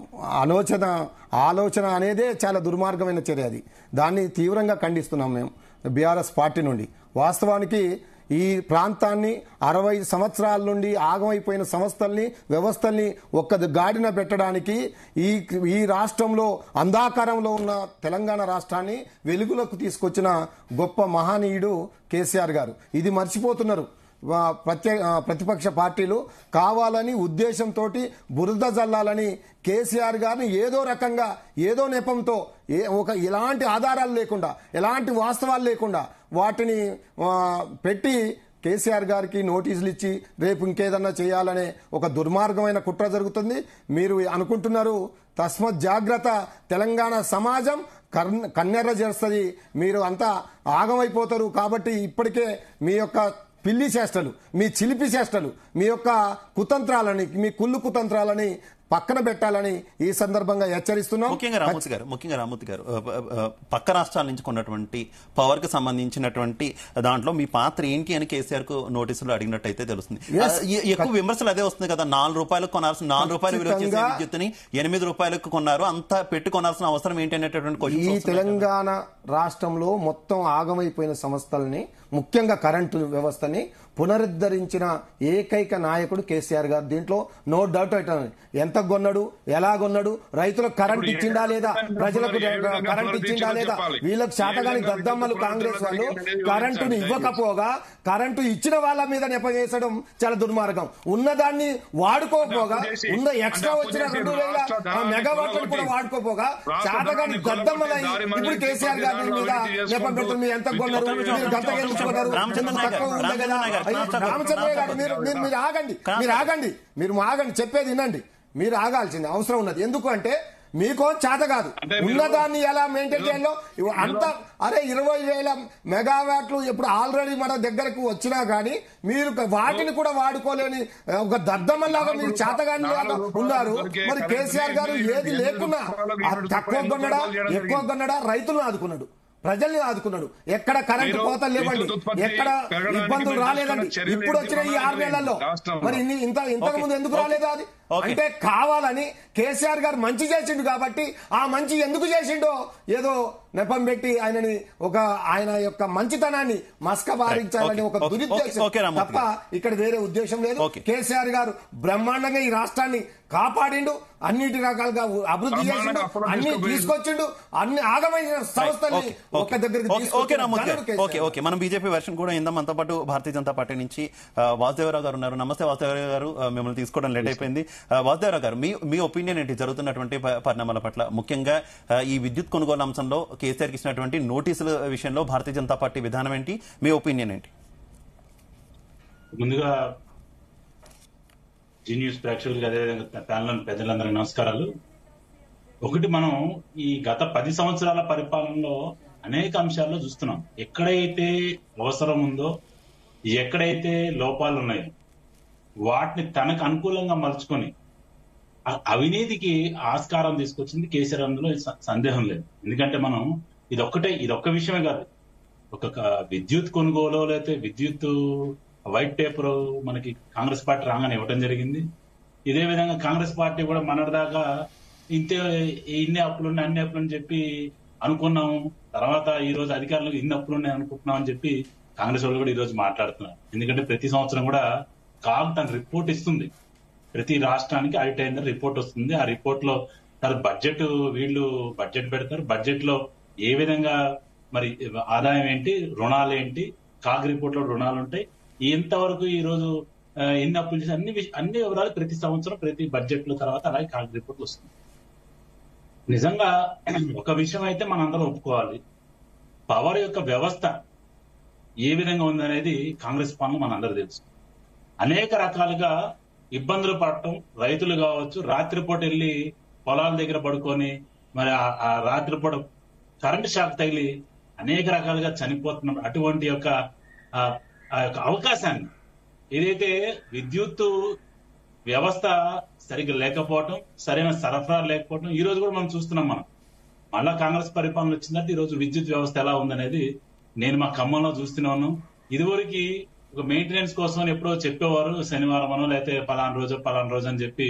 ఆలోచన ఆలోచన అనేదే చాలా దుర్మార్గమైన చర్య అది దాన్ని తీవ్రంగా ఖండిస్తున్నాం మేము బీఆర్ఎస్ పార్టీ నుండి వాస్తవానికి ఈ ప్రాంతాన్ని అరవై సంవత్సరాల నుండి ఆగమైపోయిన సంస్థల్ని వ్యవస్థల్ని ఒక్క గాడిన పెట్టడానికి ఈ ఈ రాష్ట్రంలో అంధాకారంలో ఉన్న తెలంగాణ రాష్ట్రాన్ని వెలుగులోకి తీసుకొచ్చిన గొప్ప మహనీయుడు కేసీఆర్ గారు ఇది మర్చిపోతున్నారు వా- ప్రత్యే ఆ, ప్రతిపక్ష పార్టీలు కావాలని ఉద్దేశంతో బురద జల్లాలని కేసీఆర్ గారిని ఏదో రకంగా ఏదో నెపంతో ఏ ఒక ఎలాంటి ఆధారాలు లేకుండా ఎలాంటి వాస్తవాలు లేకుండా వాటిని ఆ, పెట్టి కేసీఆర్ గారికి నోటీసులు ఇచ్చి రేపు ఇంకేదన్నా చేయాలనే ఒక దుర్మార్గమైన కుట్ర జరుగుతుంది మీరు అనుకుంటున్నారు తస్మత్ జాగ్రత్త తెలంగాణ సమాజం కర్ణ కన్నెర్ర చేస్తుంది మీరు అంతా ఆగమైపోతారు కాబట్టి ఇప్పటికే మీ యొక్క పిల్లి చేష్టలు మీ చిలిపి చేష్టలు మీ యొక్క కుతంత్రాలని మీ కుళ్ళు కుతంత్రాలని పక్కన పెట్టాలని ఈ సందర్భంగా హెచ్చరిస్తున్నాం ముఖ్యంగా రామూర్తి గారు ముఖ్యంగా రామూర్తి గారు ఆ, ఆ, పక్క రాష్ట్రాల నుంచి కొన్నటువంటి పవర్ కి సంబంధించినటువంటి దాంట్లో మీ పాత్ర ఏంటి అని కేసీఆర్ కు నోటీసులు అడిగినట్టయితే తెలుస్తుంది Yes. ఆ, ఎ- ఎక్కువ విమర్శలు అదే వస్తుంది కదా నాలుగు రూపాయలకు కొనాల్సిన నాలుగు రూపాయలు విలువ చేసే ఖచ్చితంగా. విద్యుత్తుని ఎనిమిది రూపాయలకు కొన్నారు అంత పెట్టి కొనాల్సిన అవసరం ఏంటి అనేటటువంటి ఈ క్వశ్చన్స్ వస్తున్నాయి కదా. తెలంగాణ రాష్ట్రంలో మొత్తం ఆగమైపోయిన సంస్థల్ని ముఖ్యంగా కరెంటు వ్యవస్థని పునరుద్ధరించిన ఏకైక నాయకుడు కేసీఆర్ గారు దీంట్లో నో డౌట్ అవుతుంది ఎంత కొన్నాడు ఎలా కొన్నాడు రైతులకు కరెంట్ ఇప్పుడు ఇచ్చిండా లేదా ఇప్పుడు ప్రజలకు ఏ విధంగా కరెంట్ ఇచ్చిండా లేదా చెప్పాలి. వీళ్ళకి చేతగాని ఏ విధంగా దద్దమ్మలు ఇప్పుడు కాంగ్రెస్ వాళ్ళు అనేది కరెంటుని వివరించండి. ఇవ్వకపోగా కరెంటు ఇచ్చిన వాళ్ళ మీద నెపవేసడం చాలా దుర్మార్గం ఉన్నదాన్ని వాడుకోకపోగా అంటే అప్పు చేసి- ఉన్న ఎక్స్ట్రా అంటే వచ్చిన అప్పు రెండు చేసి వేల రాష్ట్ర ధనాన్ని మెగావాట్లను కూడా కొల్లగొట్టి- వాడుకోపోగా రాష్ట్ర చేతగాని ధనాన్ని దద్దమ్మలై కొల్లగొట్టి దారి ఇప్పుడు మళ్లించి కేసీఆర్ గారి ప్రతి మీద దాంట్లో అభివృద్ధి నెపం పెడుతున్నారు మీరు ఎంత చేసుకుంటూ కొన్నారు విద్యుత్ మీరు గంట విద్యుత్ గెలుచుకున్నారు రామచంద్ర ఇంత నాయక్ తక్కువ ఉంది రామచంద్ర కదా నాయక్ అయ్యో, రామచంద్ర రామచంద్ర గారు మీరు మీరు మీరు ఆగండి మీరు ఆగండి మీరు ఆగండి చెప్పేది వినండి మీరు ఆగాల్సింది అవసరం ఉన్నది ఎందుకు అంటే మీకో చేత కాదు అంటే మీరు- ఉన్నదాన్ని ఎలా మెయింటైన్ చేయాలో ఇవ- అంత అరే ఇరవై వేల మెగావాట్లు ఇప్పుడు ఆల్రెడీ మన దగ్గరకు వచ్చినా కానీ మీరు వాటిని కూడా వాడుకోలేని ఆ, ఒక దద్దమ్మలాగా మీరు చేతగాని లాగా ఉన్నారు మరి కేసీఆర్ గారు ఏది లేకున్నా ఆ తక్కువ కొన్నడా ఎక్కువ కొన్నడా రైతులను ఆదుకున్నాడు ప్రజల్ని ఆదుకున్నాడు ఎక్కడ కరెంటు మీరు కోతలు లేవండి విద్యుత్ ఉత్పత్తి ఎక్కడ పెరగడానికి ఇబ్బందులు మీరు రాలేదండి తీసుకున్న చర్యలు ఇప్పుడు వచ్చిన ఈ ఏంటి? ఆరు నెలల్లో రాష్ట్రంలో. మరి ఇన్ని- ఇంత ఇంతకు ముందు ఎందుకు ఓకే. రాలేదా అది ఓకే. అంటే కావాలని కేసీఆర్ గారు మంచి చేసిండు కాబట్టి ఆ మంచి ఎందుకు చేసిండో ఏదో నెపం పెట్టి ఆయనని ఒక ఆయన యొక్క మంచితనాన్ని మస్క బారించాలని ఒక ఓకే. ఓకే. దురుద్దేశం ఓకే, రామ్మూర్తి తప్ప ఇక్కడ వేరే ఉద్దేశం లేదు ఓకే. కేసీఆర్ గారు బ్రహ్మాండంగా ఈ రాష్ట్రాన్ని కాపాడిండు అన్నిటి రకాలుగా అభివృద్ధి చేసిండు బ్రహ్మాండంగా అప్పులు అన్ని తీసుకుపోయిండు. తీసుకొచ్చిండు అన్ని ఆగమైన సంస్థల్ని ఓకే, ఒక ఓకే. దగ్గరికి ఓకే, ఓకే రామ్మూర్తి తీసుకొచ్చిన గారు. ఘనుడు ఓకే కేసీఆర్. ఓకే మనం బీజేపీ వర్షన్ కూడా ఇందాం మనతో పాటు భారతీయ జనతా పార్టీ నుంచి ఆ, వాసుదేవరావు గారు ఉన్నారు నమస్తే వాసుదేవరావు గారు ఆ, మిమ్మల్ని తీసుకోవడం లేట్ అయిపోయింది ఆ, వాసుదేవరావు గారు మీ మీ ఒపీనియన్ ఏంటి జరుగుతున్నటువంటి ప- పరిణామాల పట్ల ముఖ్యంగా ఆ, ఈ విద్యుత్ కొనుగోలు అంశంలో కేసీఆర్ ఇచ్చినటువంటి నోటీసుల విషయంలో భారతీయ జనతా పార్టీ విధానం ఏంటి మీ ఒపీనియన్ ఏంటి ముందుగా జీ న్యూస్ ప్రేక్షకులకి అదేవిధంగా ప్యానల్ పెద్దలందరికీ నమస్కారాలు ఒకటి మనం ఈ గత పది సంవత్సరాల పరిపాలనలో అనేక అంశాల్లో చూస్తున్నాం ఎక్కడైతే అవసరం ఉందో ఎక్కడైతే లోపాలు ఉన్నాయో వాటిని తనకు అనుకూలంగా మలుచుకొని అ- అవినీతికి ఆస్కారం తీసుకొచ్చింది కేసీఆర్ అందులో స- సందేహం లేదు ఎందుకంటే మనం ఇది ఒక్కటే ఇది ఒక్క విషయమే కాదు ఒక క- విద్యుత్ కొనుగోలు లేకపోతే విద్యుత్ వైట్ పేపర్ మనకి కాంగ్రెస్ పార్టీ రాగానే ఇవ్వడం జరిగింది ఇదే విధంగా కాంగ్రెస్ పార్టీ కూడా మొన్నటిదాకా ఇంతే ఇన్ని అప్పులున్నాయి అన్ని అప్పులని చెప్పి అనుకున్నాము తర్వాత ఈ రోజు అధికారులకు ఇన్ని అప్పులున్నాయి అనుకుంటున్నాం అని చెప్పి కాంగ్రెస్ వాళ్ళు కూడా ఈ రోజు మాట్లాడుతున్నారు ఎందుకంటే ప్రతి సంవత్సరం కూడా కాగ్ తన రిపోర్ట్ ఇస్తుంది ప్రతి రాష్ట్రానికి ఆడిట్ అయిన రిపోర్ట్ వస్తుంది ఆ రిపోర్ట్ లో తర్వాత బడ్జెట్ వీళ్ళు బడ్జెట్ పెడతారు బడ్జెట్ లో ఏ విధంగా మరి ఆదాయం ఏంటి రుణాలు ఏంటి కాగ్ రిపోర్ట్ లో రుణాలు ఉంటాయి ఎంతవరకు ఈ రోజు ఆ, ఎన్ని అప్పులు చేసి అన్ని విష- అన్ని వివరాలు ప్రతి సంవత్సరం ప్రతి బడ్జెట్ లో తర్వాత అలాగే కాగ్ రిపోర్ట్ వస్తుంది నిజంగా ఒక విషయం అయితే మనందరం ఒప్పుకోవాలి పవర్ యొక్క వ్యవస్థ ఏ విధంగా ఉందనేది కాంగ్రెస్ పాలన మనందరూ తెలుసు అనేక రకాలుగా ఇబ్బందులు పడటం రైతులు కావచ్చు రాత్రిపూట వెళ్ళి పొలాల దగ్గర పడుకొని మరి ఆ- ఆ రాత్రిపూట కరెంట్ షాక్ తగిలి అనేక రకాలుగా చనిపోతున్న అటువంటి యొక్క ఆ ఆ యొక్క అవకాశాన్ని ఏదైతే విద్యుత్ వ్యవస్థ సరిగ్గా లేకపోవటం సరైన సరఫరా లేకపోవటం ఈ రోజు కూడా మనం చూస్తున్నాం మనం మళ్ళా కాంగ్రెస్ పరిపాలన వచ్చిందంటే ఈ రోజు విద్యుత్ వ్యవస్థ ఎలా ఉందనేది నేను మా ఖమ్మంలో చూస్తున్నాను ఇదివరకు ఒక మెయింటెనెన్స్ కోసం ఎప్పుడో చెప్పేవారు శనివారం అనో లేకపోతే పలానా రోజు పలానా రోజు అని చెప్పి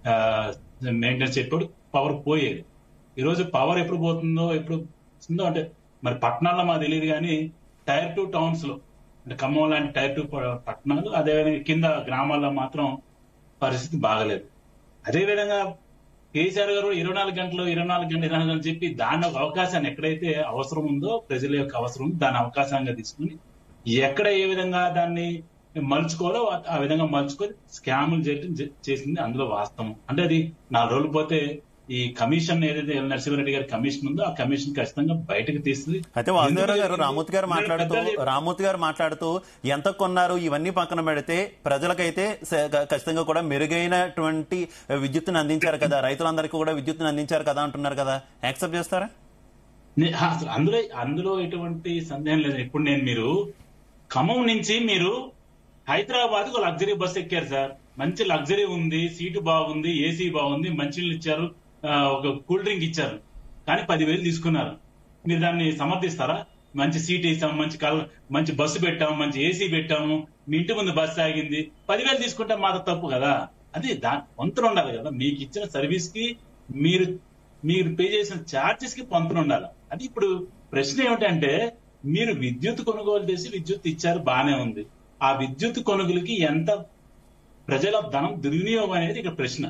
మెయింటెనెన్స్ ఎప్పుడు పవర్ పోయేది ఈ రోజు పవర్ ఎప్పుడు పోతుందో ఎప్పుడు వస్తుందో అంటే మరి పట్టణాల్లో మాకు తెలియదు కానీ టైర్ టూ టౌన్స్ లో అంటే ఖమ్మం లాంటి టైర్ టూ పట్టణాలు అదేవిధంగా కింద గ్రామాల్లో మాత్రం పరిస్థితి బాగలేదు అదేవిధంగా కేసీఆర్ గారు ఇరవై నాలుగు గంటలు ఇరవై నాలుగు గంటలు ఇరవై నాలుగు గంటలు చెప్పి దాని ఒక అవకాశాన్ని ఎక్కడైతే అవసరం ఉందో ప్రజల యొక్క అవసరం ఉందో దాని అవకాశంగా తీసుకుని ఎక్కడ ఏ విధంగా దాన్ని మలుచుకోవాలో ఆ విధంగా మలుచుకొని స్కాములు చేయడం చే- చేసింది అందులో వాస్తవం అంటే అది నాలుగు రోజులు పోతే ఈ కమిషన్ ఏదైతే ఎల్ నరసింహారెడ్డి గారి కమిషన్ ఉందో ఆ కమిషన్ ఖచ్చితంగా బయటకు తీస్తుంది అయితే వాసుదేవరావు గారు ఎందుకు రామూర్తి గారు ఎందుకు మాట్లాడుతూ పెద్దలు రామూర్తి గారు మాట్లాడుతూ ఎంత కొన్నారు ఇవన్నీ పక్కన పెడితే ప్రజలకైతే స- క- ఖచ్చితంగా కూడా మెరుగైనటువంటి విద్యుత్తును అందించారు కదా రైతులందరికీ కూడా విద్యుత్తును అందించారు కదా అంటున్నారు కదా యాక్సెప్ట్ చేస్తారా నే- అసలు అందులో అందులో ఎటువంటి సందేహం లేదు ఇప్పుడు నేను మీరు ఖమ్మం నుంచి మీరు హైదరాబాద్ ఒక లగ్జరీ బస్ ఎక్కారు సార్ మంచి లగ్జరీ ఉంది సీటు బాగుంది ఏసీ బాగుంది మంచినీళ్ళు ఇచ్చారు ఆ, ఒక కూల్ డ్రింక్ ఇచ్చారు కానీ పదివేలు తీసుకున్నారు మీరు దాన్ని సమర్థిస్తారా మంచి సీట్ ఇస్తాము మంచి కల్ మంచి బస్సు పెట్టాము మంచి ఏసీ పెట్టాము మీ ఇంటి ముందు బస్సు ఆగింది పదివేలు తీసుకుంటే మాత్రం తప్పు కదా అది దా వంతులు ఉండాలి కదా మీకు ఇచ్చిన సర్వీస్ కి మీరు మీరు పే చేసిన ఛార్జెస్ కి పంతులు ఉండాలి అది ఇప్పుడు ప్రశ్న ఏమిటంటే మీరు విద్యుత్ కొనుగోలు చేసి విద్యుత్ ఇచ్చారు బానే ఉంది ఆ విద్యుత్ కొనుగోలుకి ఎంత ప్రజల ధనం దుర్వినియోగం అనేది ఇక్కడ ప్రశ్న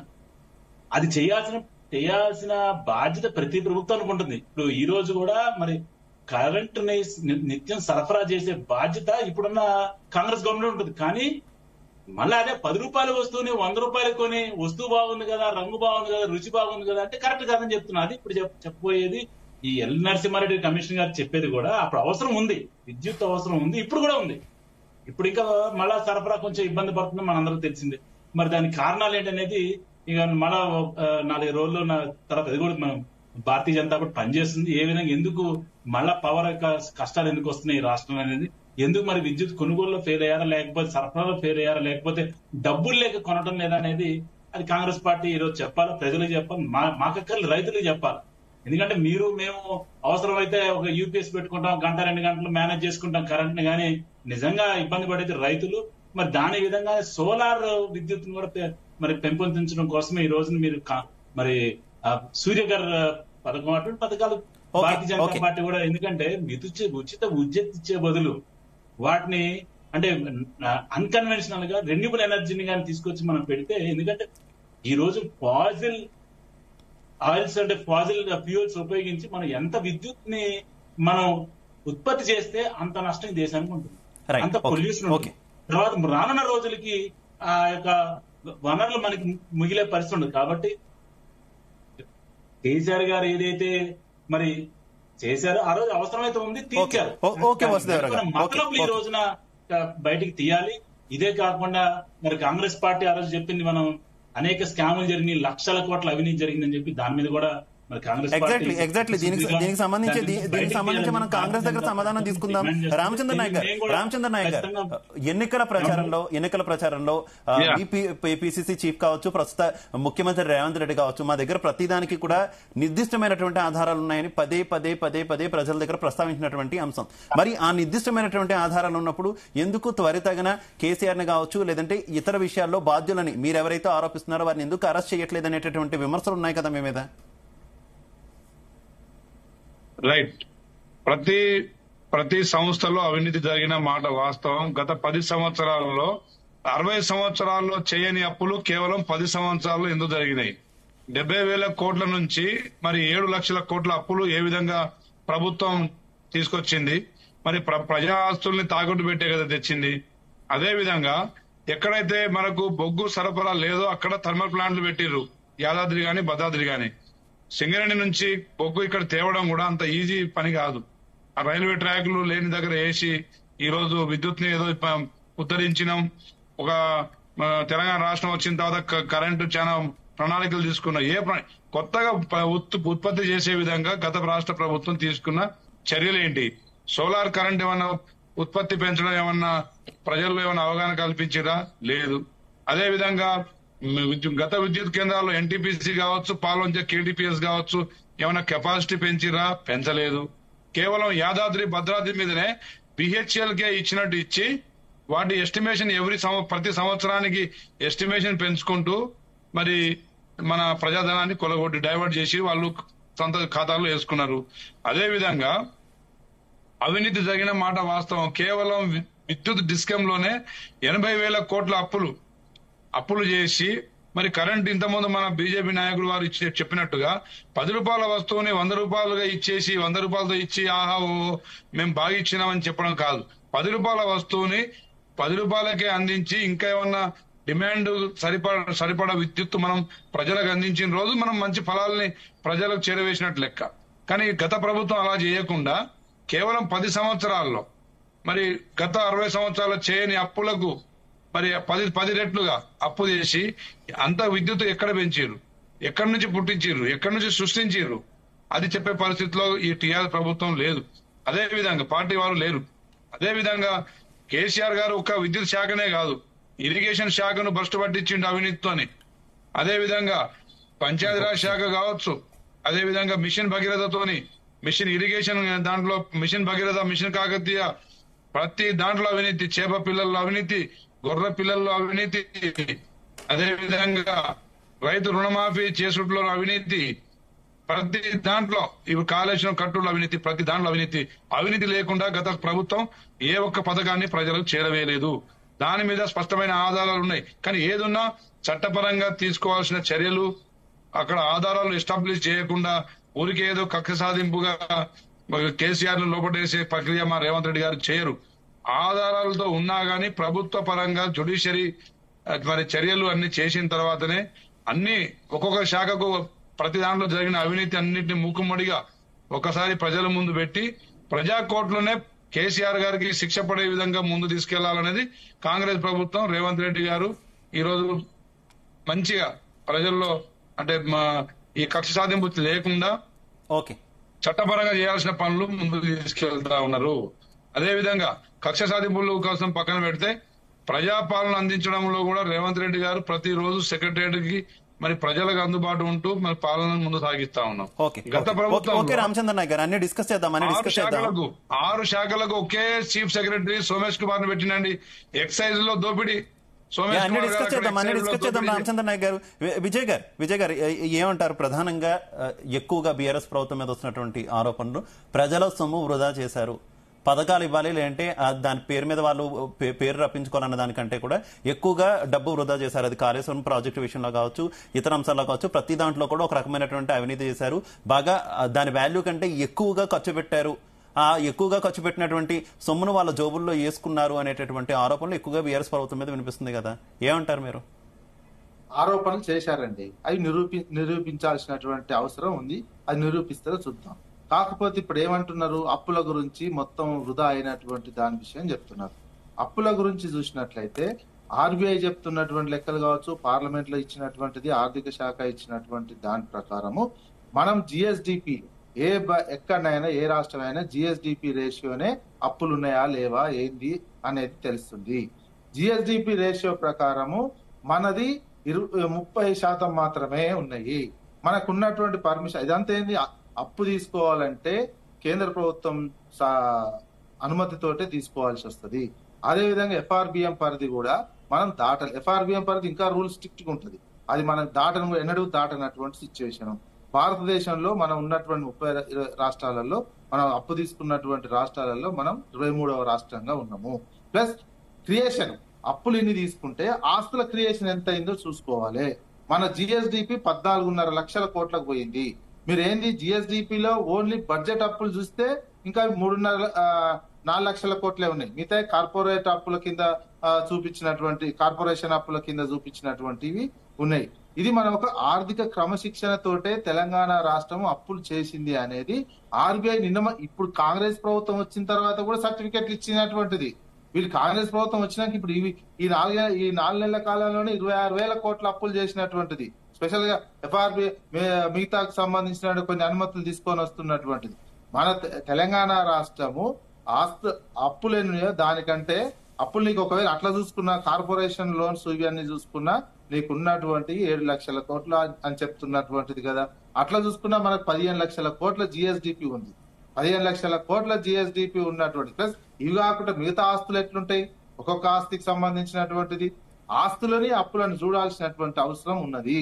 అది చేయాల్సిన చేయాల్సిన బాధ్యత ప్రతి ప్రభుత్వానికి ఉంటుంది ఇప్పుడు ఈ రోజు కూడా మరి కరెంట్ ని ని- నిత్యం సరఫరా చేసే బాధ్యత ఇప్పుడున్న కాంగ్రెస్ గవర్నమెంట్ ఉంటుంది కానీ మళ్ళీ అదే పది రూపాయల వస్తువుని వంద రూపాయలు కొని వస్తువు బాగుంది కదా రంగు బాగుంది కదా రుచి బాగుంది కదా అంటే కరెక్ట్ కాదని చెప్తున్నా అది ఇప్పుడు చెప్- చెప్పబోయేది ఈ ఎల్ నరసింహారెడ్డి కమిషన్ గారు చెప్పేది కూడా అప్పుడు అవసరం ఉంది విద్యుత్ అవసరం ఉంది ఇప్పుడు కూడా ఉంది ఇప్పుడు ఇంకా మళ్ళా సరఫరా కొంచెం ఇబ్బంది పడుతుంది మనందరికి తెలిసిందే మరి దానికి కారణాలు ఏంటనేది ఇక మళ్ళా ఆ, నాలుగు రోజుల్లో నా తర్వాత అది కూడా మనం భారతీయ జనతా పార్టీ పనిచేస్తుంది ఏ విధంగా ఎందుకు మళ్ళా పవర్ యొక్క కష్టాలు ఎందుకు వస్తున్నాయి ఈ రాష్ట్రం అనేది ఎందుకు మరి విద్యుత్ కొనుగోలులో ఫెయిల్ అయ్యారా లేకపోతే సరఫరాలో ఫెయిల్ అయ్యారా లేకపోతే డబ్బులు లేక కొనడం లేదా అనేది అది కాంగ్రెస్ పార్టీ ఈ రోజు చెప్పాలి ప్రజలకు చెప్పాలి మా మాకక్కర్లు రైతులకు చెప్పాలి ఎందుకంటే మీరు మేము అవసరమైతే ఒక యూపీఎస్ పెట్టుకుంటాం గంట రెండు గంటలు మేనేజ్ చేసుకుంటాం కరెంట్ ని కానీ నిజంగా ఇబ్బంది పడేది రైతులు మరి దాని విధంగా సోలార్ విద్యుత్ కూడా పె- మరి పెంపొందించడం కోసమే ఈ రోజున మీరు కా- మరి ఆ సూర్యగర్ పథకం అటువంటి పథకాలు Okay, Bharatiya Janata okay. Party కూడా ఎందుకంటే విద్యుత్ ఉచిత విద్యుత్ ఇచ్చే బదులు వాటిని అంటే అన్కన్వెన్షనల్ గా రెన్యూబుల్ ఎనర్జీని కానీ తీసుకొచ్చి మనం పెడితే ఎందుకంటే ఈ రోజు పాజిల్ ఆయిల్స్ అంటే ఫాజిల్ ఫ్యూయల్స్ ఉపయోగించి మనం ఎంత విద్యుత్ ని మనం ఉత్పత్తి చేస్తే అంత నష్టం ఈ దేశానికి ఉంటుంది Right. అంత Okay. పొల్యూషన్ ఉంటుంది తర్వాత రానున్న రోజులకి ఆ యొక్క వనరులు మనకి మిగిలే పరిస్థితి ఉండదు కాబట్టి కేసీఆర్ గారు ఏదైతే మరి చేశారో ఆ రోజు అవసరమైతే ఉంది తీర్చారు ఓ- ఓకే, వసుదేవరావు గారు. మన మతలబులు ఈ ఓకే. రోజున ఆ, బయటికి తీయాలి ఇదే కాకుండా మరి కాంగ్రెస్ పార్టీ ఆ రోజు చెప్పింది మనం అనేక స్కాములు జరిగినాయి లక్షల కోట్ల అవినీతి జరిగిందని చెప్పి దాని మీద కూడా మరి కాంగ్రెస్ పార్టీ ఎగ్జాక్ట్లీ ఎగ్జాక్ట్లీ దీనికి దీనికి సంబంధించి దాన్ని దీ- దీనికి బయటికి సంబంధించి మనం తీయాలని కాంగ్రెస్ దగ్గర భారతీయ సమాధానం జనతా తీసుకుందాం పార్టీ డిమాండ్ రామచంద్ర నాయక్ గారు మేము కూడా రామచంద్ర నాయక్ గారు ఖచ్చితంగా ఎన్నికల ప్రచారంలో ఎన్నికల ప్రచారంలో Yeah. పిసిసి చీఫ్ కావచ్చు ప్రస్తుత ముఖ్యమంత్రి రేవంత్ రెడ్డి కావచ్చు మా దగ్గర ప్రతిదానికి కూడా నిర్దిష్టమైనటువంటి ఆధారాలు ఉన్నాయని పదే పదే పదే పదే ప్రజల దగ్గర ప్రస్తావించినటువంటి అంశం మరి ఆ నిర్దిష్టమైనటువంటి ఆధారాలు ఉన్నప్పుడు ఎందుకు త్వరితగిన కేసీఆర్ ని కావచ్చు లేదంటే ఇతర విషయాల్లో బాధ్యులని మీరు ఎవరైతే ఆరోపిస్తున్నారో వారిని ఎందుకు అరెస్ట్ చేయట్లేదు అనేటటువంటి విమర్శలు ఉన్నాయి కదా మీ మీద రైట్ ప్రతి ప్రతి సంస్థలో అవినీతి జరిగిన మాట వాస్తవం గత పది సంవత్సరాలలో అరవై సంవత్సరాల్లో చేయని అప్పులు కేవలం పది సంవత్సరాల్లో ఎందుకు జరిగినాయి డెబ్బై వేల కోట్ల నుంచి మరి ఏడు లక్షల కోట్ల అప్పులు ఏ విధంగా ప్రభుత్వం తీసుకొచ్చింది మరి ప్ర- ప్రజా ఆస్తుల్ని తాకట్టు పెట్టే కదా తెచ్చింది అదే విధంగా ఎక్కడైతే మనకు బొగ్గు సరఫరా లేదో అక్కడ థర్మల్ ప్లాంట్లు పెట్టిర్రు యాదాద్రి గాని భద్రాద్రి గాని సింగరేణి నుంచి బొగ్గు ఇక్కడ తేవడం కూడా అంత ఈజీ పని కాదు ఆ రైల్వే ట్రాక్లు లేని దగ్గర వేసి ఈ రోజు విద్యుత్ ని ఏదో ప- ఉత్తరించినాం ఒక ఆ, తెలంగాణ రాష్ట్రం వచ్చిన తర్వాత క- కరెంటు చాలా ప్రణాళికలు తీసుకున్న ఏ ప్ర- కొత్తగా ప- ఉత్- ఉత్పత్తి చేసే విధంగా గత రాష్ట్ర ప్రభుత్వం తీసుకున్న చర్యలు ఏంటి సోలార్ కరెంట్ ఏమన్నా ఉత్పత్తి పెంచడం ఏమన్నా ప్రజల్లో ఏమన్నా అవగాహన కల్పించిరా లేదు అదే విధంగా మ్, విద్యు- గత విద్యుత్ కేంద్రాల్లో ఎన్టీపీసీ కావచ్చు పాల్వంచ కేటీపీఎస్ కావచ్చు ఏమైనా కెపాసిటీ పెంచిరా పెంచలేదు కేవలం యాదాద్రి భద్రాద్రి మీదనే బిహెచ్ఎల్ కే ఇచ్చినట్టు ఇచ్చి వాటి ఎస్టిమేషన్ ఎవ్రీ సంవ- ప్రతి సంవత్సరానికి ఎస్టిమేషన్ పెంచుకుంటూ మరి మన ప్రజాధనాన్ని కొలగొట్టి డైవర్ట్ చేసి వాళ్ళు సొంత ఖాతాల్లో వేసుకున్నారు అదే విధంగా అవినీతి జరిగిన మాట వాస్తవం కేవలం వి- విద్యుత్ డిస్కమ్ లోనే ఎనభై వేల కోట్ల అప్పులు అప్పులు చేసి మరి కరెంట్ ఇంతకుముందు మన బీజేపీ నాయకులు వారు ఇచ్చే చెప్పినట్టుగా పది రూపాయల వస్తువుని వంద రూపాయలుగా ఇచ్చేసి వంద రూపాయలతో ఇచ్చి ఆహా ఓ మేము బాగా ఇచ్చినామని చెప్పడం కాదు పది రూపాయల వస్తువుని పది రూపాయలకే అందించి ఇంకా ఏమన్నా డిమాండ్ సరిపడ సరిపడ విద్యుత్ మనం ప్రజలకు అందించిన రోజు మనం మంచి ఫలాల్ని ప్రజలకు చేరవేసినట్టు లెక్క కానీ గత ప్రభుత్వం అలా చేయకుండా కేవలం పది సంవత్సరాల్లో మరి గత అరవై సంవత్సరాల చేయని అప్పులకు మరి పది పది రెట్లుగా అప్పు చేసి అంత విద్యుత్ ఎక్కడ పెంచారు ఎక్కడి నుంచి పుట్టించారు ఎక్కడి నుంచి సృష్టించారు అది చెప్పే పరిస్థితిలో ఈ టీఆర్ ప్రభుత్వం లేదు అదే విధంగా పార్టీ వారు లేరు అదే విధంగా కేసీఆర్ గారు ఒక విద్యుత్ శాఖనే కాదు ఇరిగేషన్ శాఖను భ్రష్టు పట్టించిండు అవినీతితోని అదే విధంగా పంచాయతీరాజ్ శాఖ కావచ్చు అదే విధంగా మిషన్ భగీరథతోని మిషన్ ఇరిగేషన్ దాంట్లో మిషన్ భగీరథ మిషన్ కాకతీయ ప్రతి దాంట్లో అవినీతి చేప పిల్లల్లో అవినీతి గొర్రె పిల్లల్లో అవినీతి అదే విధంగా రైతు రుణమాఫీ చేసుట్లో అవినీతి ప్రతి దాంట్లో ఇప్పుడు కాళేశ్వరం కట్టుల అవినీతి ప్రతి దాంట్లో అవినీతి అవినీతి లేకుండా గత ప్రభుత్వం ఏ ఒక్క పథకాన్ని ప్రజలకు చేరవేయలేదు దాని మీద స్పష్టమైన ఆధారాలు ఉన్నాయి కానీ ఏదున్నా చట్టపరంగా తీసుకోవాల్సిన చర్యలు అక్కడ ఆధారాలు ఎస్టాబ్లిష్ చేయకుండా ఊరికే ఏదో కక్ష సాధింపుగా కేసీఆర్ ను లోపటేసే ప్రక్రియ మా రేవంత్ రెడ్డి గారు చేయరు ఆధారాలతో ఉన్నా గానీ ప్రభుత్వ పరంగా జుడిషియరీ మరి చర్యలు అన్ని చేసిన తర్వాతనే అన్ని ఒక్కొక్క శాఖకు ప్రతి దాంట్లో జరిగిన అవినీతి అన్నింటినీ మూకుమ్మడిగా ఒకసారి ప్రజల ముందు పెట్టి ప్రజా కోర్టులోనే కేసీఆర్ గారికి శిక్ష పడే విధంగా ముందు తీసుకెళ్లాలనేది కాంగ్రెస్ ప్రభుత్వం రేవంత్ రెడ్డి గారు ఈ రోజు మంచిగా ప్రజల్లో అంటే మా ఈ కక్ష సాధింపు లేకుండా ఓకే చట్టపరంగా చేయాల్సిన పనులు ముందుకు తీసుకెళ్తా ఉన్నారు అదే విధంగా కక్ష సాధింపుల కోసం పక్కన పెడితే ప్రజాపాలన అందించడంలో కూడా రేవంత్ రెడ్డి గారు ప్రతిరోజు సెక్రటరియట్ కి మరి ప్రజలకు అందుబాటు ఉంటూ మరి పాలన ముందు సాగిస్తా ఉన్నాం ఓకే గత ఓకే, ఓకే ప్రభుత్వం రామచంద్ర నాయక్ గారు అన్ని డిస్కస్ చేద్దాం అన్ని ఆరు డిస్కస్ చేద్దాం శాఖలకు ఆరు శాఖలకు ఒకే చీఫ్ సెక్రటరీ సోమేష్ కుమార్ ని పెట్టినండి ఎక్సైజ్ లో దోపిడీ యా, సోమేష్ అన్ని కుమార్ డిస్కస్ గారు చేద్దాం అన్ని excise లో డిస్కస్ చేద్దాం దోపిడీ రామచంద్ర నాయక్ గారు వి- విజయ్ గారు విజయ్ గారు ఏ- ఏమంటారు ప్రధానంగా ఆ, ఎక్కువగా బీఆర్ఎస్ ప్రభుత్వం మీద వస్తున్నటువంటి ఆరోపణలు ప్రజల సొమ్ము వృధా చేశారు పథకాలు ఇవ్వాలి లేదంటే ఆ దాని పేరు మీద వాళ్ళు పే- పేరు రప్పించుకోవాలన్న దానికంటే కూడా ఎక్కువగా డబ్బు వృధా చేశారు అది కాళేశ్వరం ప్రాజెక్టు విషయంలో కావచ్చు ఇతర అంశాల్లో కావచ్చు ప్రతి దాంట్లో కూడా ఒక రకమైనటువంటి అవినీతి చేశారు బాగా ఆ, దాని వాల్యూ కంటే ఎక్కువగా ఖర్చు పెట్టారు ఆ ఎక్కువగా ఖర్చు పెట్టినటువంటి సొమ్మును వాళ్ళ జోబుల్లో వేసుకున్నారు అనేటటువంటి ఆరోపణలు ఎక్కువగా బీఆర్ఎస్ ప్రభుత్వం మీద వినిపిస్తుంది కదా ఏమంటారు మీరు ఆరోపణలు చేశారండి అవి నిరూపి నిరూపించాల్సినటువంటి అవసరం ఉంది అది నిరూపిస్తారో చూద్దాం కాకపోతే ఇప్పుడు ఏమంటున్నారు అప్పుల గురించి మొత్తం వృధా అయినటువంటి దాని విషయం చెప్తున్నారు అప్పుల గురించి చూసినట్లయితే ఆర్బీఐ చెప్తున్నటువంటి లెక్కలు కావచ్చు పార్లమెంట్ లో ఇచ్చినటువంటిది ఆర్థిక శాఖ ఇచ్చినటువంటి దాని ప్రకారము మనం జిఎస్డిపి ఏ బ- ఎక్కడైనా ఏ రాష్ట్రమైనా జిఎస్డిపి రేషియోనే అప్పులు ఉన్నాయా లేవా ఏంది అనేది తెలుస్తుంది జిఎస్డిపి రేషియో ప్రకారము మనది ఇరు ముప్పై శాతం మాత్రమే ఉన్నాయి మనకు ఉన్నటువంటి పర్మిషన్ ఇదంతా ఏంది అ- అప్పు తీసుకోవాలంటే కేంద్ర ప్రభుత్వం సా- అనుమతితోటే తీసుకోవాల్సి వస్తుంది అదే విధంగా ఎఫ్ఆర్బిఎం పరిధి కూడా మనం దాటాలి ఎఫ్ఆర్బిఎం పరిధి ఇంకా రూల్ స్ట్రిక్ట్ గా ఉంటుంది అది మనం దాటను ఎన్నడూ దాటనటువంటి సిచ్యువేషన్ భారతదేశంలో మనం ఉన్నటువంటి ముప్పై రా- ఇరవై రాష్ట్రాలలో మనం అప్పు తీసుకున్నటువంటి రాష్ట్రాలలో మనం ఇరవై మూడవ రాష్ట్రంగా ఉన్నాము ప్లస్ క్రియేషన్ అప్పులు ఇన్ని తీసుకుంటే ఆస్తుల క్రియేషన్ ఎంత అయిందో చూసుకోవాలి మన జిఎస్డిపి పద్నాలుగున్నర లక్షల కోట్లకు పోయింది మీరు ఏంది జిఎస్డిపి లో ఓన్లీ బడ్జెట్ అప్పులు చూస్తే ఇంకా మూడున్నర ఆ, నాలుగు లక్షల కోట్లే ఉన్నాయి మిగతా కార్పొరేట్ అప్పుల కింద ఆ, చూపించినటువంటి కార్పొరేషన్ అప్పుల కింద చూపించినటువంటివి ఉన్నాయి ఇది మనం ఒక ఆర్థిక క్రమశిక్షణ తోటే తెలంగాణ రాష్ట్రం అప్పులు చేసింది అనేది ఆర్బీఐ నిన్న మ- ఇప్పుడు కాంగ్రెస్ ప్రభుత్వం వచ్చిన తర్వాత కూడా సర్టిఫికెట్లు ఇచ్చినటువంటిది వీళ్ళు కాంగ్రెస్ ప్రభుత్వం వచ్చినాక ఇప్పుడు ఇవి ఈ నాలుగు ఈ నాలుగు నెలల కాలంలోనే ఇరవై ఆరు వేల కోట్ల అప్పులు చేసినటువంటిది స్పెషల్ గా ఎఫ్ఆర్బి మిగతాకు సంబంధించిన కొన్ని అనుమతులు తీసుకొని వస్తున్నటువంటిది మన తె- తెలంగాణ రాష్ట్రము ఆస్తు అప్పులు ఎన్ని ఉన్నాయో దానికంటే అప్పులు నీకు ఒకవేళ అట్లా చూసుకున్నా కార్పొరేషన్ లోన్స్ ఇవన్నీ చూసుకున్నా నీకు ఉన్నటువంటి ఏడు లక్షల కోట్లు అని చెప్తున్నటువంటిది కదా అట్లా చూసుకున్నా మనకు పదిహేను లక్షల కోట్ల జిఎస్డిపి ఉంది పదిహేను లక్షల కోట్ల జిఎస్డిపి ఉన్నటువంటి ప్లస్ ఇవి కాకుండా మిగతా ఆస్తులు ఎట్లుంటాయి ఒక్కొక్క ఆస్తికి సంబంధించినటువంటిది ఆస్తులని అప్పులను చూడాల్సినటువంటి అవసరం ఉన్నది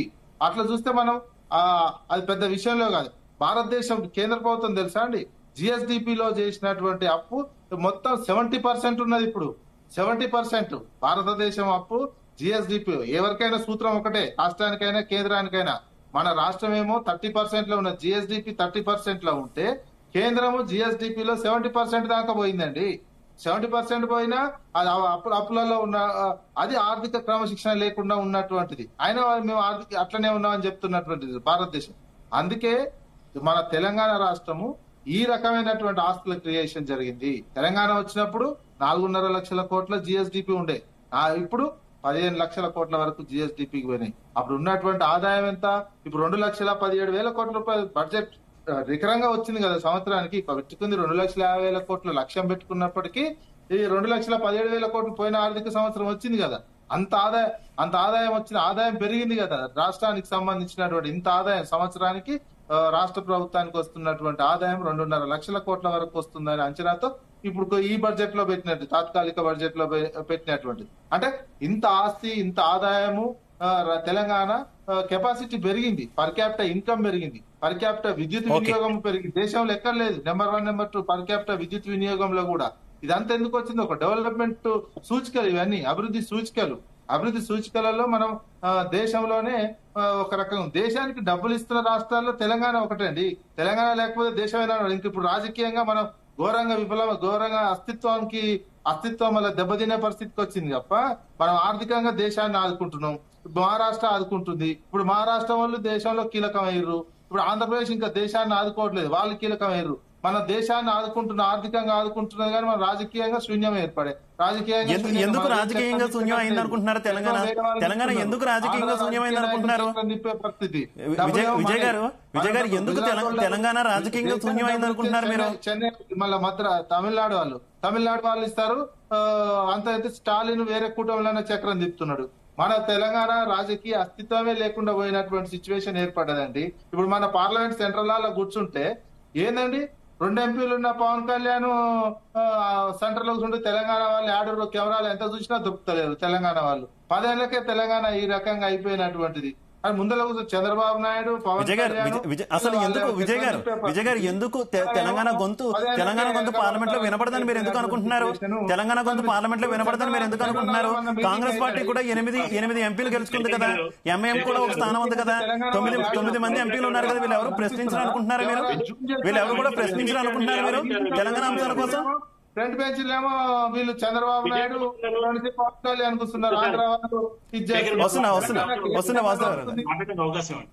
అట్లా చూస్తే మనం ఆ అది పెద్ద విషయంలో కాదు భారతదేశం కేంద్ర ప్రభుత్వం తెలుసా అండి GSDP లో చేసినటువంటి అప్పు మొత్తం సెవెంటీ పర్సెంట్ ఉన్నది ఇప్పుడు సెవెంటీ పర్సెంట్ భారతదేశం అప్పు జిఎస్డిపి ఎవరికైనా సూత్రం ఒకటే రాష్ట్రానికైనా కేంద్రానికైనా మన రాష్ట్రం ఏమో థర్టీ పర్సెంట్ లో ఉన్న జిఎస్డిపి థర్టీ పర్సెంట్ లో ఉంటే కేంద్రము జిఎస్డిపి లో సెవెంటీ పర్సెంట్ దాకా పోయిందండి సెవెంటీ పర్సెంట్ పోయినా అది ఆ అప్పుల అప్పులలో ఉన్న ఆ, అది ఆర్థిక క్రమశిక్షణ లేకుండా ఉన్నటువంటిది అయినా వాళ్ళు మేము ఆర్థిక అట్లనే ఉన్నామని చెప్తున్నటువంటిది భారతదేశం అందుకే మన తెలంగాణ రాష్ట్రము ఈ రకమైనటువంటి ఆస్తుల క్రియేషన్ జరిగింది తెలంగాణ వచ్చినప్పుడు నాలుగున్నర లక్షల కోట్ల జిఎస్డిపి ఉండే ఆ ఇప్పుడు పదిహేను లక్షల కోట్ల వరకు జిఎస్డిపికి పోయినాయి అప్పుడు ఉన్నటువంటి ఆదాయం ఎంత ఇప్పుడు రెండు లక్షల పదిహేడు వేల కోట్ల రూపాయల బడ్జెట్ ఆ, రికరంగా వచ్చింది కదా సంవత్సరానికి ఇప్పుడు పెట్టుకుంది రెండు లక్షల యాభై వేల కోట్ల లక్ష్యం పెట్టుకున్నప్పటికీ ఈ రెండు లక్షల పదిహేడు వేల కోట్లు పోయిన ఆర్థిక సంవత్సరం వచ్చింది కదా అంత ఆదాయం అంత ఆదాయం వచ్చిన ఆదాయం పెరిగింది కదా రాష్ట్రానికి సంబంధించినటువంటి ఇంత ఆదాయం సంవత్సరానికి ఆ, రాష్ట్ర ప్రభుత్వానికి వస్తున్నటువంటి ఆదాయం రెండున్నర లక్షల కోట్ల వరకు వస్తుందనే అంచనాతో ఇప్పుడు ఈ బడ్జెట్ లో పెట్టినట్టు తాత్కాలిక బడ్జెట్ లో పె- పెట్టినటువంటిది అంటే ఇంత ఆస్తి ఇంత ఆదాయము ఆ, ర- తెలంగాణ కెపాసిటీ పెరిగింది పర్ క్యాపిటల్ ఇన్కమ్ పెరిగింది పర్ క్యాపిటల్ విద్యుత్ Okay. వినియోగం పెరిగింది దేశంలో ఎక్కడ లేదు number one number two per capital విద్యుత్ వినియోగంలో కూడా ఇదంతా ఎందుకు వచ్చింది ఒక డెవలప్మెంట్ సూచికలు ఇవన్నీ అభివృద్ధి సూచికలు అభివృద్ధి సూచికలలో మనం ఆ, దేశంలోనే ఆ, ఒక రకం దేశానికి డబ్బులు ఇస్తున్న రాష్ట్రాల్లో తెలంగాణ ఒకటే అండి తెలంగాణ లేకపోతే దేశమైనా ఇంక ఇప్పుడు రాజకీయంగా మనం ఘోరంగా విఫలం ఘోరంగా అస్తిత్వానికి అస్తిత్వం వల్ల దెబ్బతినే పరిస్థితికి వచ్చింది తప్ప మనం ఆర్థికంగా దేశాన్ని ఆదుకుంటున్నాం మహారాష్ట్ర ఆదుకుంటుంది ఇప్పుడు మహారాష్ట్ర వాళ్ళు దేశంలో కీలకమయ్యారు ఇప్పుడు ఆంధ్రప్రదేశ్ ఇంకా దేశాన్ని ఆదుకోవట్లేదు వాళ్ళు కీలకమయ్యారు మన దేశాన్ని ఆదుకుంటున్న ఆర్థికంగా ఆదుకుంటున్నది కానీ మన రాజకీయంగా శూన్యం ఏర్పడే రాజకీయంగా ఎందు- శూన్యం. ఎందుకు మన రాజకీయంగా దేశం శూన్యం అయింది అనుకుంటున్నారు తెలంగాణ? వేరే వాళ్ళు తెలంగాణ చెప్తున్నారు. ఎందుకు రాజకీయంగా ఆంధ్ర శూన్యం అయింది రాజకీయ అనుకుంటున్నారు? నాయకులు నింపే పరిస్థితి విజయ్ విజయ్ గారు విజయ్ గారు ఎందుకు తెలంగాణ తెలంగాణ రాజకీయంగా శూన్యం అయింది అనుకుంటున్నారు మీరు చెన్నై మళ్ళీ మద్ర తమిళనాడు వాళ్ళు తమిళనాడు వాళ్ళు ఇస్తారు ఆ, అంత అయితే స్టాలిన్ వేరే కూటమిలోనే చక్రం తిప్పుతున్నాడు మన తెలంగాణ రాజకీయ అస్తిత్వమే లేకుండా పోయినటువంటి సిచ్యువేషన్ ఏర్పడ్డదండి ఇప్పుడు మన పార్లమెంట్ సెంట్రల్ హాల్లో కూర్చుంటే ఏందండి రెండు ఎంపీలు ఉన్న పవన్ కళ్యాణ్ సెంటర్ లో కూర్చుంటే తెలంగాణ వాళ్ళు ఆడరు కెమెరాలు ఎంత చూసినా దొరుకుతలేరు తెలంగాణ వాళ్ళు పదేళ్లకే తెలంగాణ ఈ రకంగా అయిపోయినటువంటిది అది ముందర కూర్చొని చంద్రబాబు నాయుడు పవన్ విజయ్ గారు కళ్యాణ్ విజయ్- విజయ్- అసలు వాళ్ళు ఎందుకు విజయ్ గారు చెప్పే విజయ్ గారు ఎందుకు తె- తెలంగాణ గొంతు పదేళ్ళకే తెలంగాణ గొంతు వెనక పార్లమెంట్ లో ఉన్న వినపడదని మీరు ఎందుకు అనుకుంటున్నారు సిచ్యువేషన్ తెలంగాణ గొంతు పార్లమెంట్ లో వినపడదని మీరు ఎందుకు అనుకుంటున్నారు కాంగ్రెస్ పార్టీ కూడా ఎనిమిది ఎనిమిది ఎంపీలు గెలుచుకుంది కదా ఎంఐఎం కూడా ఒక స్థానం ఉంది కదా తొమ్మిది తొమ్మిది మంది ఎంపీలు ఉన్నారు కదా వీళ్ళు ఎవరు ప్రశ్నించరు అనుకుంటున్నారు మీరు వీళ్ళు ఎవరు కూడా ప్రశ్నించరు అనుకుంటున్నారు మీరు తెలంగాణ అంశాల కోసం ఫ్రంట్ బెంచ్లేమో వీళ్ళు చంద్రబాబు నాయుడు నుంచి పవన్ కళ్యాణ్ కూర్చున్నారు ఆంధ్ర వాళ్ళు ఇది చేస్తున్నారు. వస్తున్నా, వస్తున్నా, వస్తున్నా, వాసు గారు. మాట్లాడే అవకాశం ఇవ్వండి.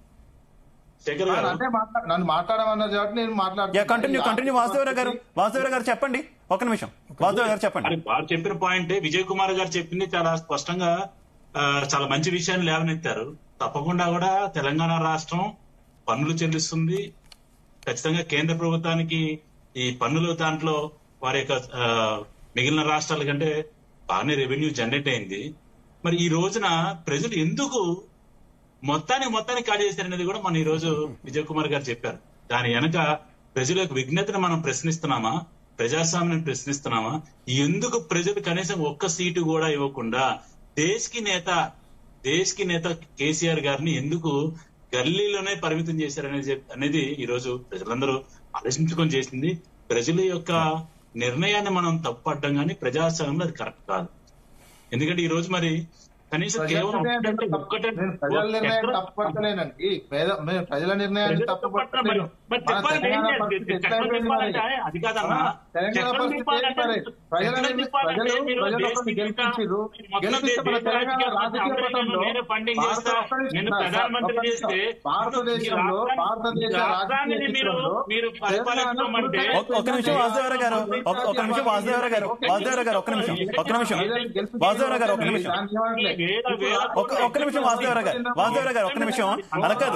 శేఖర్ గారు అంటే మాట్లా- నన్ను మాట్లాడమన్నారు కాబట్టి నేను యా కంటిన్యూ కంటిన్యూ వాసుదేవరావు గారు వాసుదేవరావు గారు చెప్పండి ఒక నిమిషం వాసుదేవ్ గారు చెప్పండి మరి వారు చెప్పిన పాయింటే విజయ్ కుమార్ గారు చెప్పింది చాలా స్పష్టంగా ఆ, చాలా మంచి విషయాన్ని లేవనెత్తారు తప్పకుండా కూడా తెలంగాణ రాష్ట్రం పన్నులు చెల్లిస్తుంది ఖచ్చితంగా కేంద్ర ప్రభుత్వానికి ఈ పన్నుల దాంట్లో వారి యొక్క ఆ, మిగిలిన రాష్ట్రాల కంటే బాగానే రెవెన్యూ జనరేట్ అయింది మరి ఈ రోజున ప్రజలు ఎందుకు మొత్తాన్ని మొత్తాన్ని ఖాళీ చేశారనేది కూడా మన ఈ రోజు విజయ్ కుమార్ గారు చెప్పారు దాని వెనక ప్రజల యొక్క విజ్ఞతను మనం ప్రశ్నిస్తున్నామా ప్రజాస్వామ్యాన్ని ప్రశ్నిస్తున్నామా ఎందుకు ప్రజలు కనీసం ఒక్క సీటు కూడా ఇవ్వకుండా దేశ్కి నేత దేశ్కి నేత కేసీఆర్ గారిని ఎందుకు గల్లీలోనే పరిమితం చేశారనేది చెప్- అనేది ఈ రోజు ప్రజలందరూ ఆలోచించుకొని చేసింది ప్రజల యొక్క నిర్ణయాన్ని మనం తప్పడ్డం కానీ ప్రజాస్వామ్యంలో అది కరెక్ట్ కాదు ఎందుకంటే ఈ రోజు మరి కనీసం కేవలం ఒక్కటంటే ఒక్కటంటే నేను ప్రజల నిర్ణయం ఎక్కడో- తప్పట్టలేనండి పేద- నేను ప్రజల నిర్ణయాన్ని ప్రజలు తప్పపట్టలేను మరి- మరి మన చెప్పాలి ఏం తెలంగాణ చేయాలి? పరిస్థితి ఎట్లా చట్టం అయిపోయింది మరి? తిప్పాలంటే అది కాదన్నా. ఆ, తెలంగాణ చట్టం పరిస్థితి తిప్పాలంటే ఏంటి మరి? ప్రజల చట్టం నిర్ణయం- తిప్పాలంటే ప్రజలు మీరు ప్రజలు దేశ ఒకరిని గెలిపించిర్రు. మొత్తం గెలిపిస్తే మన దేశ తెలంగాణ రాజకీయ రాజకీయ అభివృద్ధిలో పథంలో నేనే ఫండింగ్ చేస్తా భారత- నేను సార్, ప్రధానమంత్రి ఒక్క నిమిషం. చేస్తే భారతదేశంలో ఈ రాష్ట్రాన్ని- భారతదేశ ఈ రాష్ట్రాన్ని రాజకీయ మీరు చిత్రంలో మీరు పరిపాలించమంటే తెలంగాణ ఒక- ఒక నిమిషం వాసుదేవరావు గారు ఒక- ఒక నిమిషం వాసుదేవరావు గారు వాసుదేవరావు గారు ఒక నిమిషం ఒక నిమిషం వాసుదేవరావు గారు ఒక నిమిషం వేల వేల ఒక ఒక్క నిమిషం వాసుదేవరావు గారు వాసుదేవరావు గారు ఒక్క నిమిషం అలా కాదు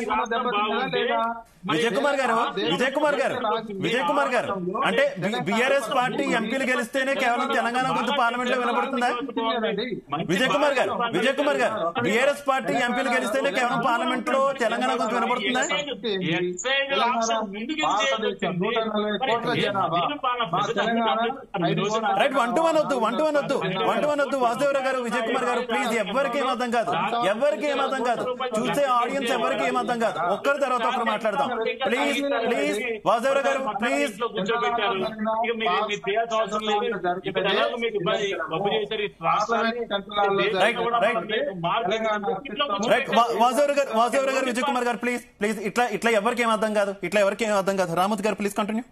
విజయ్ కుమార్ గారు విజయ్ కుమార్ గారు విజయ్ కుమార్ గారు అంటే బిఆర్ఎస్ పార్టీ ఎంపీలు గెలిస్తేనే కేవలం తెలంగాణ గొంతు పార్లమెంట్ లో వినపడుతుందా విజయ్ కుమార్ గారు విజయ్ కుమార్ గారు బిఆర్ఎస్ పార్టీ ఎంపీలు గెలిస్తేనే కేవలం పార్లమెంట్ లో తెలంగాణ గొంతు వినపడుతుందా ఎక్సైజ్ ఆప్షన్ ముందుకు చేయాల్సి వచ్చింది. కోట్ల జనాభా మా తెలంగాణ ఐదు కోట్ల రైట్ వన్ టు వన్ వద్దు వన్ టు వన్ వద్దు వన్ టు వన్ వద్దు వాసుదేవరావు గారు విజయ్ కుమార్ గారు ప్లీజ్ ఎవరికి ఏం అర్థం కాదు ఎవరికి ఏం అర్థం కాదు చూసే ఆడియన్స్ ఎవరికి ఏం అర్థం కాదు ఒక్కరి తర్వాత ఒకరు మాట్లాడదాం ప్లీజ్ ప్లీజ్ వాసుదేవరావు గారు ప్లీజ్ కూర్చోబెట్టారు ఇక మీరు మీరు చేయాల్సిన అవసరం లేదు ఇక్కడ ఎలాగో మీకు ఇబ్బంది గొప్ప చేశారు ఈ రాష్ట్రాన్ని రైట్ రైట్ రైట్ వాసుదేవరావు గారు వాసుదేవరావు గారు విజయ్ కుమార్ గారు ప్లీజ్ ప్లీజ్ ఇట్లా ఇట్లా ఎవరికి ఏం అర్థం కాదు ఇట్లా ఎవరికి ఏం అర్థం కాదు రామత్ గారు ప్లీజ్ కంటిన్యూ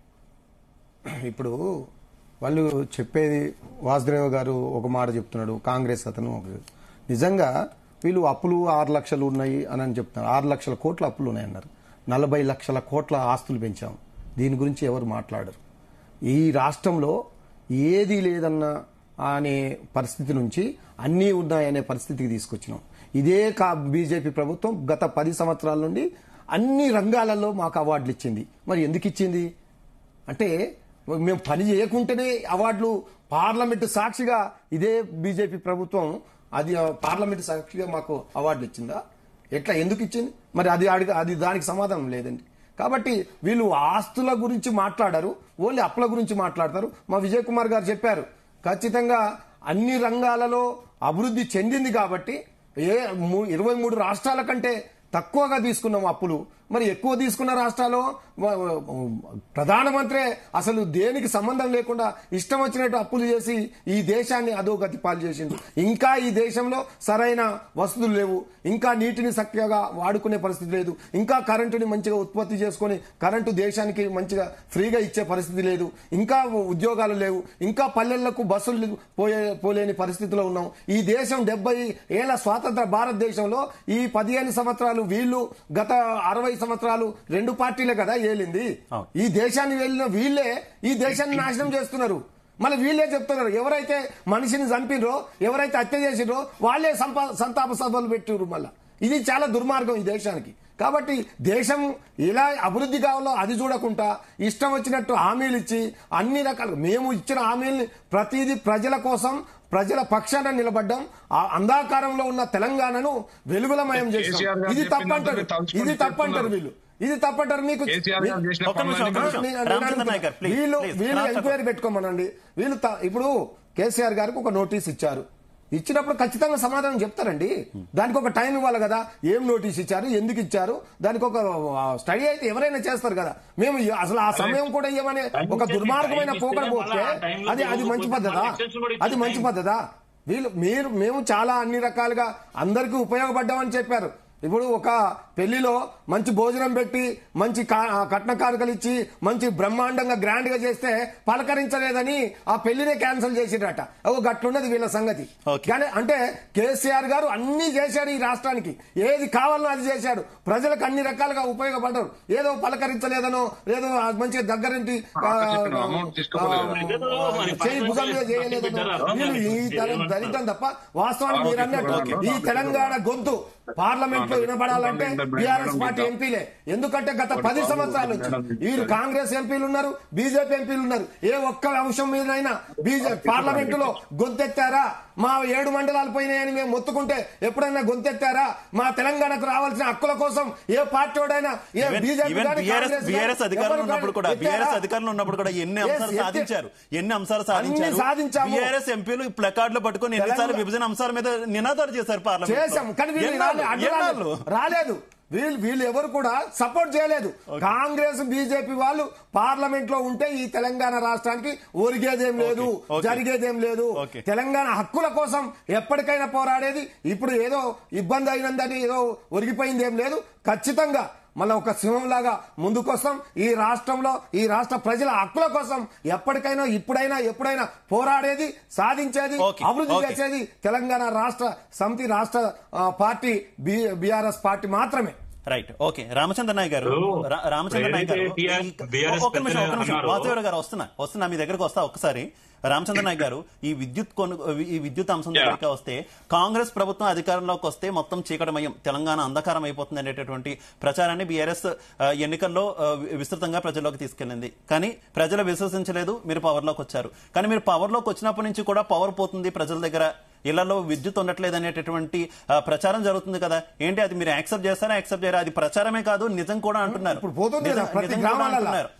ఇప్పుడు వాళ్ళు చెప్పేది వాసుదేవ్ గారు ఒక మాట చెప్తున్నాడు కాంగ్రెస్ అతను ఒక నిజంగా వీళ్ళు అప్పులు ఆరు లక్షలు ఉన్నాయి అని అని చెప్తున్నారు ఆరు లక్షల కోట్ల అప్పులు ఉన్నాయన్నారు నలభై లక్షల కోట్ల ఆస్తులు పెంచాం దీని గురించి ఎవరు మాట్లాడరు ఈ రాష్ట్రంలో ఏది లేదన్న అనే పరిస్థితి నుంచి అన్నీ ఉన్నాయనే పరిస్థితికి తీసుకొచ్చినాం ఇదే కా బీజేపీ ప్రభుత్వం గత పది సంవత్సరాల నుండి అన్ని రంగాలలో మాకు అవార్డులు ఇచ్చింది మరి ఎందుకు ఇచ్చింది అంటే మేము పని చేయకుంటేనే అవార్డులు పార్లమెంటు సాక్షిగా ఇదే బీజేపీ ప్రభుత్వం అది ఆ, పార్లమెంటు సాక్షిగా మాకు అవార్డులు ఇచ్చిందా ఎట్లా ఎందుకు ఇచ్చింది మరి అది అడిగి అది దానికి సమాధానం లేదండి కాబట్టి వీళ్ళు ఆస్తుల గురించి మాట్లాడారు ఓన్లీ అప్పుల గురించి మాట్లాడతారు మా విజయ్ కుమార్ గారు చెప్పారు ఖచ్చితంగా అన్ని రంగాలలో అభివృద్ధి చెందింది కాబట్టి ఏ మూ- ఇరవై మూడు రాష్ట్రాల కంటే తక్కువగా తీసుకున్నాం అప్పులు మరి ఎక్కువ తీసుకున్న రాష్ట్రాల్లో వ- వ- ప్రధానమంత్రి అసలు దేనికి సంబంధం లేకుండా ఇష్టం వచ్చినట్టు అప్పులు చేసి ఈ దేశాన్ని అధోగతి పాలు చేసిండు ఇంకా ఈ దేశంలో సరైన వసతులు లేవు ఇంకా నీటిని చక్కగా వాడుకునే పరిస్థితి లేదు ఇంకా కరెంటుని మంచిగా ఉత్పత్తి చేసుకొని కరెంటు దేశానికి మంచిగా ఫ్రీగా ఇచ్చే పరిస్థితి లేదు ఇంకా ఉద్యోగాలు లేవు ఇంకా పల్లెళ్లకు బస్సులు లేవు, పోయే పోలేని పరిస్థితిలో ఉన్నాం ఈ దేశం డెబ్బై ఏళ్ల స్వాతంత్ర భారతదేశంలో ఈ పదిహేను సంవత్సరాలు వీళ్ళు గత అరవై సంవత్సరాలు రెండు పార్టీలే కదా ఏలింది అవును. ఈ దేశాన్ని వెళ్ళిన వీళ్ళే ఈ దేశాన్ని నాశనం చేస్తున్నారు మళ్ళీ వీళ్ళే చెప్తున్నారు ఎవరైతే మనిషిని చంపినరో ఎవరైతే హత్య చేసిరో వాళ్ళే సంపా సంతాప సభలు పెట్టిరు మళ్ళా ఇది చాలా దుర్మార్గం ఈ దేశానికి కాబట్టి దేశం ఎలా అభివృద్ధి కావాలో అది చూడకుండా ఇష్టం వచ్చినట్టు హామీలు ఇచ్చి అన్ని రకాల మేము ఇచ్చిన హామీల్ని ప్రతిదీ ప్రజల కోసం ప్రజల పక్షాన నిలబడ్డం ఆ అంధాకారంలో ఉన్న తెలంగాణను వెలుగులమయం చేసాం కేసీఆర్ గారు ఇది చెప్పిన తప్పంటారు దాంట్లో తలుచుకొని ఇది తప్పంటారు చెప్తున్నారు. వీళ్ళు ఇది తప్పంటారు మీకు కేసీఆర్ గారు చేసిన ఒక్క నిమిషం, ఒక్క నిమిషం. నేను- నేను రామచంద్ర అడుగుతున్నా. నాయక్ గారు, please, వీళ్ళు please, వీళ్ళు రాష్ట్ర- ఎంక్వైరీ పెట్టుకోమనండి వీళ్ళు త- ఇప్పుడు కేసీఆర్ గారికి ఒక నోటీస్ ఇచ్చారు ఇచ్చినప్పుడు ఖచ్చితంగా సమాధానం చెప్తారండి దానికి ఒక టైం ఇవ్వాలి కదా ఏం నోటీస్ ఇచ్చారు ఎందుకు ఇచ్చారు దానికి ఒక స్టడీ అయితే ఎవరైనా చేస్తారు కదా మేము ఇ- అసలు ఆ సమయం కూడా ఇవ్వమని ఒక దుర్మార్గమైన పోకడ పోతే అది అది మంచి పద్ధతా అది మంచి పద్ధతా వీళ్ళు మీరు మేము చాలా అన్ని రకాలుగా అందరికీ ఉపయోగపడ్డామని చెప్పారు ఇప్పుడు ఒక పెళ్లిలో మంచి భోజనం పెట్టి మంచి కా- ఆ కట్న కానుకలు ఇచ్చి మంచి బ్రహ్మాండంగా గ్రాండ్ గా చేస్తే పలకరించలేదని ఆ పెళ్లినే క్యాన్సిల్ చేసిరట ఓ గట్లున్నది వీళ్ళ సంగతి Okay. కానీ అంటే కేసీఆర్ గారు అన్ని చేశాడు ఈ రాష్ట్రానికి ఏది కావాలనో అది చేశాడు ప్రజలకు అన్ని రకాలుగా ఉపయోగపడ్డారు ఏదో పలకరించలేదనో ఏదో ఆ మంచిగా దగ్గరింటి ఆ, చెప్పిన amount తీసుకోలేదు కదా. ఆ, చేయి భుజం మీద చేయలేదనో వీళ్ళు ఈ తరం దరిద్రం తప్ప వాస్తవానికి మీరు అన్నట్టు ఈ తెలంగాణ గొంతు పార్లమెంట్ లో వినబడాలంటే బీఆర్ఎస్ పార్టీ ఎంపీలే ఎందుకంటే గత పది సంవత్సరాల నుంచి వీరు కాంగ్రెస్ ఎంపీలు ఉన్నారు బీజేపీ ఎంపీలు ఉన్నారు ఏ ఒక్క అంశం మీదైనా బీజేపీ పార్లమెంట్ లో గొంతెత్తారా మా ఏడు మండలాలు పోయినాయని మేము మొత్తుకుంటే ఎప్పుడైనా గొంతెత్తారా మా తెలంగాణకు రావాల్సిన హక్కుల కోసం ఏ పార్టీ వాడైనా ఏ బీజేపీ ఈవెన్ కానీ బీఆర్ఎస్ కాంగ్రెస్ కానీ బీఆర్ఎస్ అధికారంలో ఎవరు ఉన్నప్పుడు కూడా ఎత్తారా? బీఆర్ఎస్ అధికారంలో ఉన్నప్పుడు కూడా ఎన్ని Yes, అంశాలు ఎత్తే- సాధించారు ఎన్ని అంశాలు అన్ని సాధించారు సాధించాము. బీఆర్ఎస్ ఎంపీలు ఈ ప్లకార్డులు పట్టుకొని ఎన్నిసార్లు తెలంగాణ- విభజన అంశాల మీద నినాదాలు చేశారు పార్లమెంట్ చేశాం కానీ వీళ్ళు రాలే- అడ్డు రాలేదు. రాలేదు వీళ్ళు వీళ్ళు ఎవరు కూడా సపోర్ట్ చేయలేదు కాంగ్రెస్ బీజేపీ వాళ్ళు పార్లమెంట్ లో ఉంటే ఈ తెలంగాణ రాష్ట్రానికి ఒరిగేదేం లేదు Okay, okay. జరిగేదేం లేదు Okay. తెలంగాణ హక్కుల కోసం ఎప్పటికైనా పోరాడేది ఇప్పుడు ఏదో ఇబ్బంది అయినందని ఏదో ఒరిగిపోయింది ఏం లేదు ఖచ్చితంగా మళ్ళీ ఒక సింహంలాగా ముందుకొస్తాం ఈ రాష్ట్రంలో ఈ రాష్ట్ర ప్రజల హక్కుల కోసం ఎప్పటికైనా ఇప్పుడైనా ఎప్పుడైనా పోరాడేది సాధించేది Okay, అభివృద్ధి okay. చేసేది తెలంగాణ రాష్ట్ర సమితి రాష్ట్ర ఆ, పార్టీ బీఆర్ఎస్ పార్టీ మాత్రమే రైట్ ఓకే రామచంద్ర నాయక్ గారు ఇప్పుడు రా- రామచంద్ర నాయక్ గారు ఏదైతే TR ఈ- BRS ఒక్క నిమిషం ఒక్క నిమిషం అన్నారు. వాసుదేవరావు గారు వస్తున్నా వస్తున్నా మీ దగ్గరకు వస్తా ఒక్కసారి రామచంద్ర నాయక్ గారు ఈ విద్యుత్ కొను ఈ విద్యుత్ అంశం Yeah. దగ్గరికి వస్తే కాంగ్రెస్ ప్రభుత్వం అధికారంలోకి వస్తే మొత్తం చీకటమయం తెలంగాణ అంధకారం అయిపోతుంది అనేటటువంటి ప్రచారాన్ని బీఆర్ఎస్ ఎన్నికల్లో ఆ, వి- విస్తృతంగా ప్రజల్లోకి తీసుకెళ్ళింది కానీ ప్రజలు విశ్వసించలేదు మీరు పవర్లోకి వచ్చారు కానీ మీరు పవర్లోకి వచ్చినప్పటి నుంచి కూడా పవర్ పోతుంది ప్రజల దగ్గర ఇళ్లలో విద్యుత్ ఉండట్లేదు అనేటటువంటి ఆ, ప్రచారం జరుగుతుంది కదా ఏంటి అది మీరు యాక్సెప్ట్ చేస్తారా యాక్సెప్ట్ చేయరా అది ప్రచారమే కాదు నిజం కూడా అంటున్నారు ఇప్పుడు పోతుంది కదా నిజం- ప్రతి నిజం కూడా గ్రామాలలో అంటున్నారు.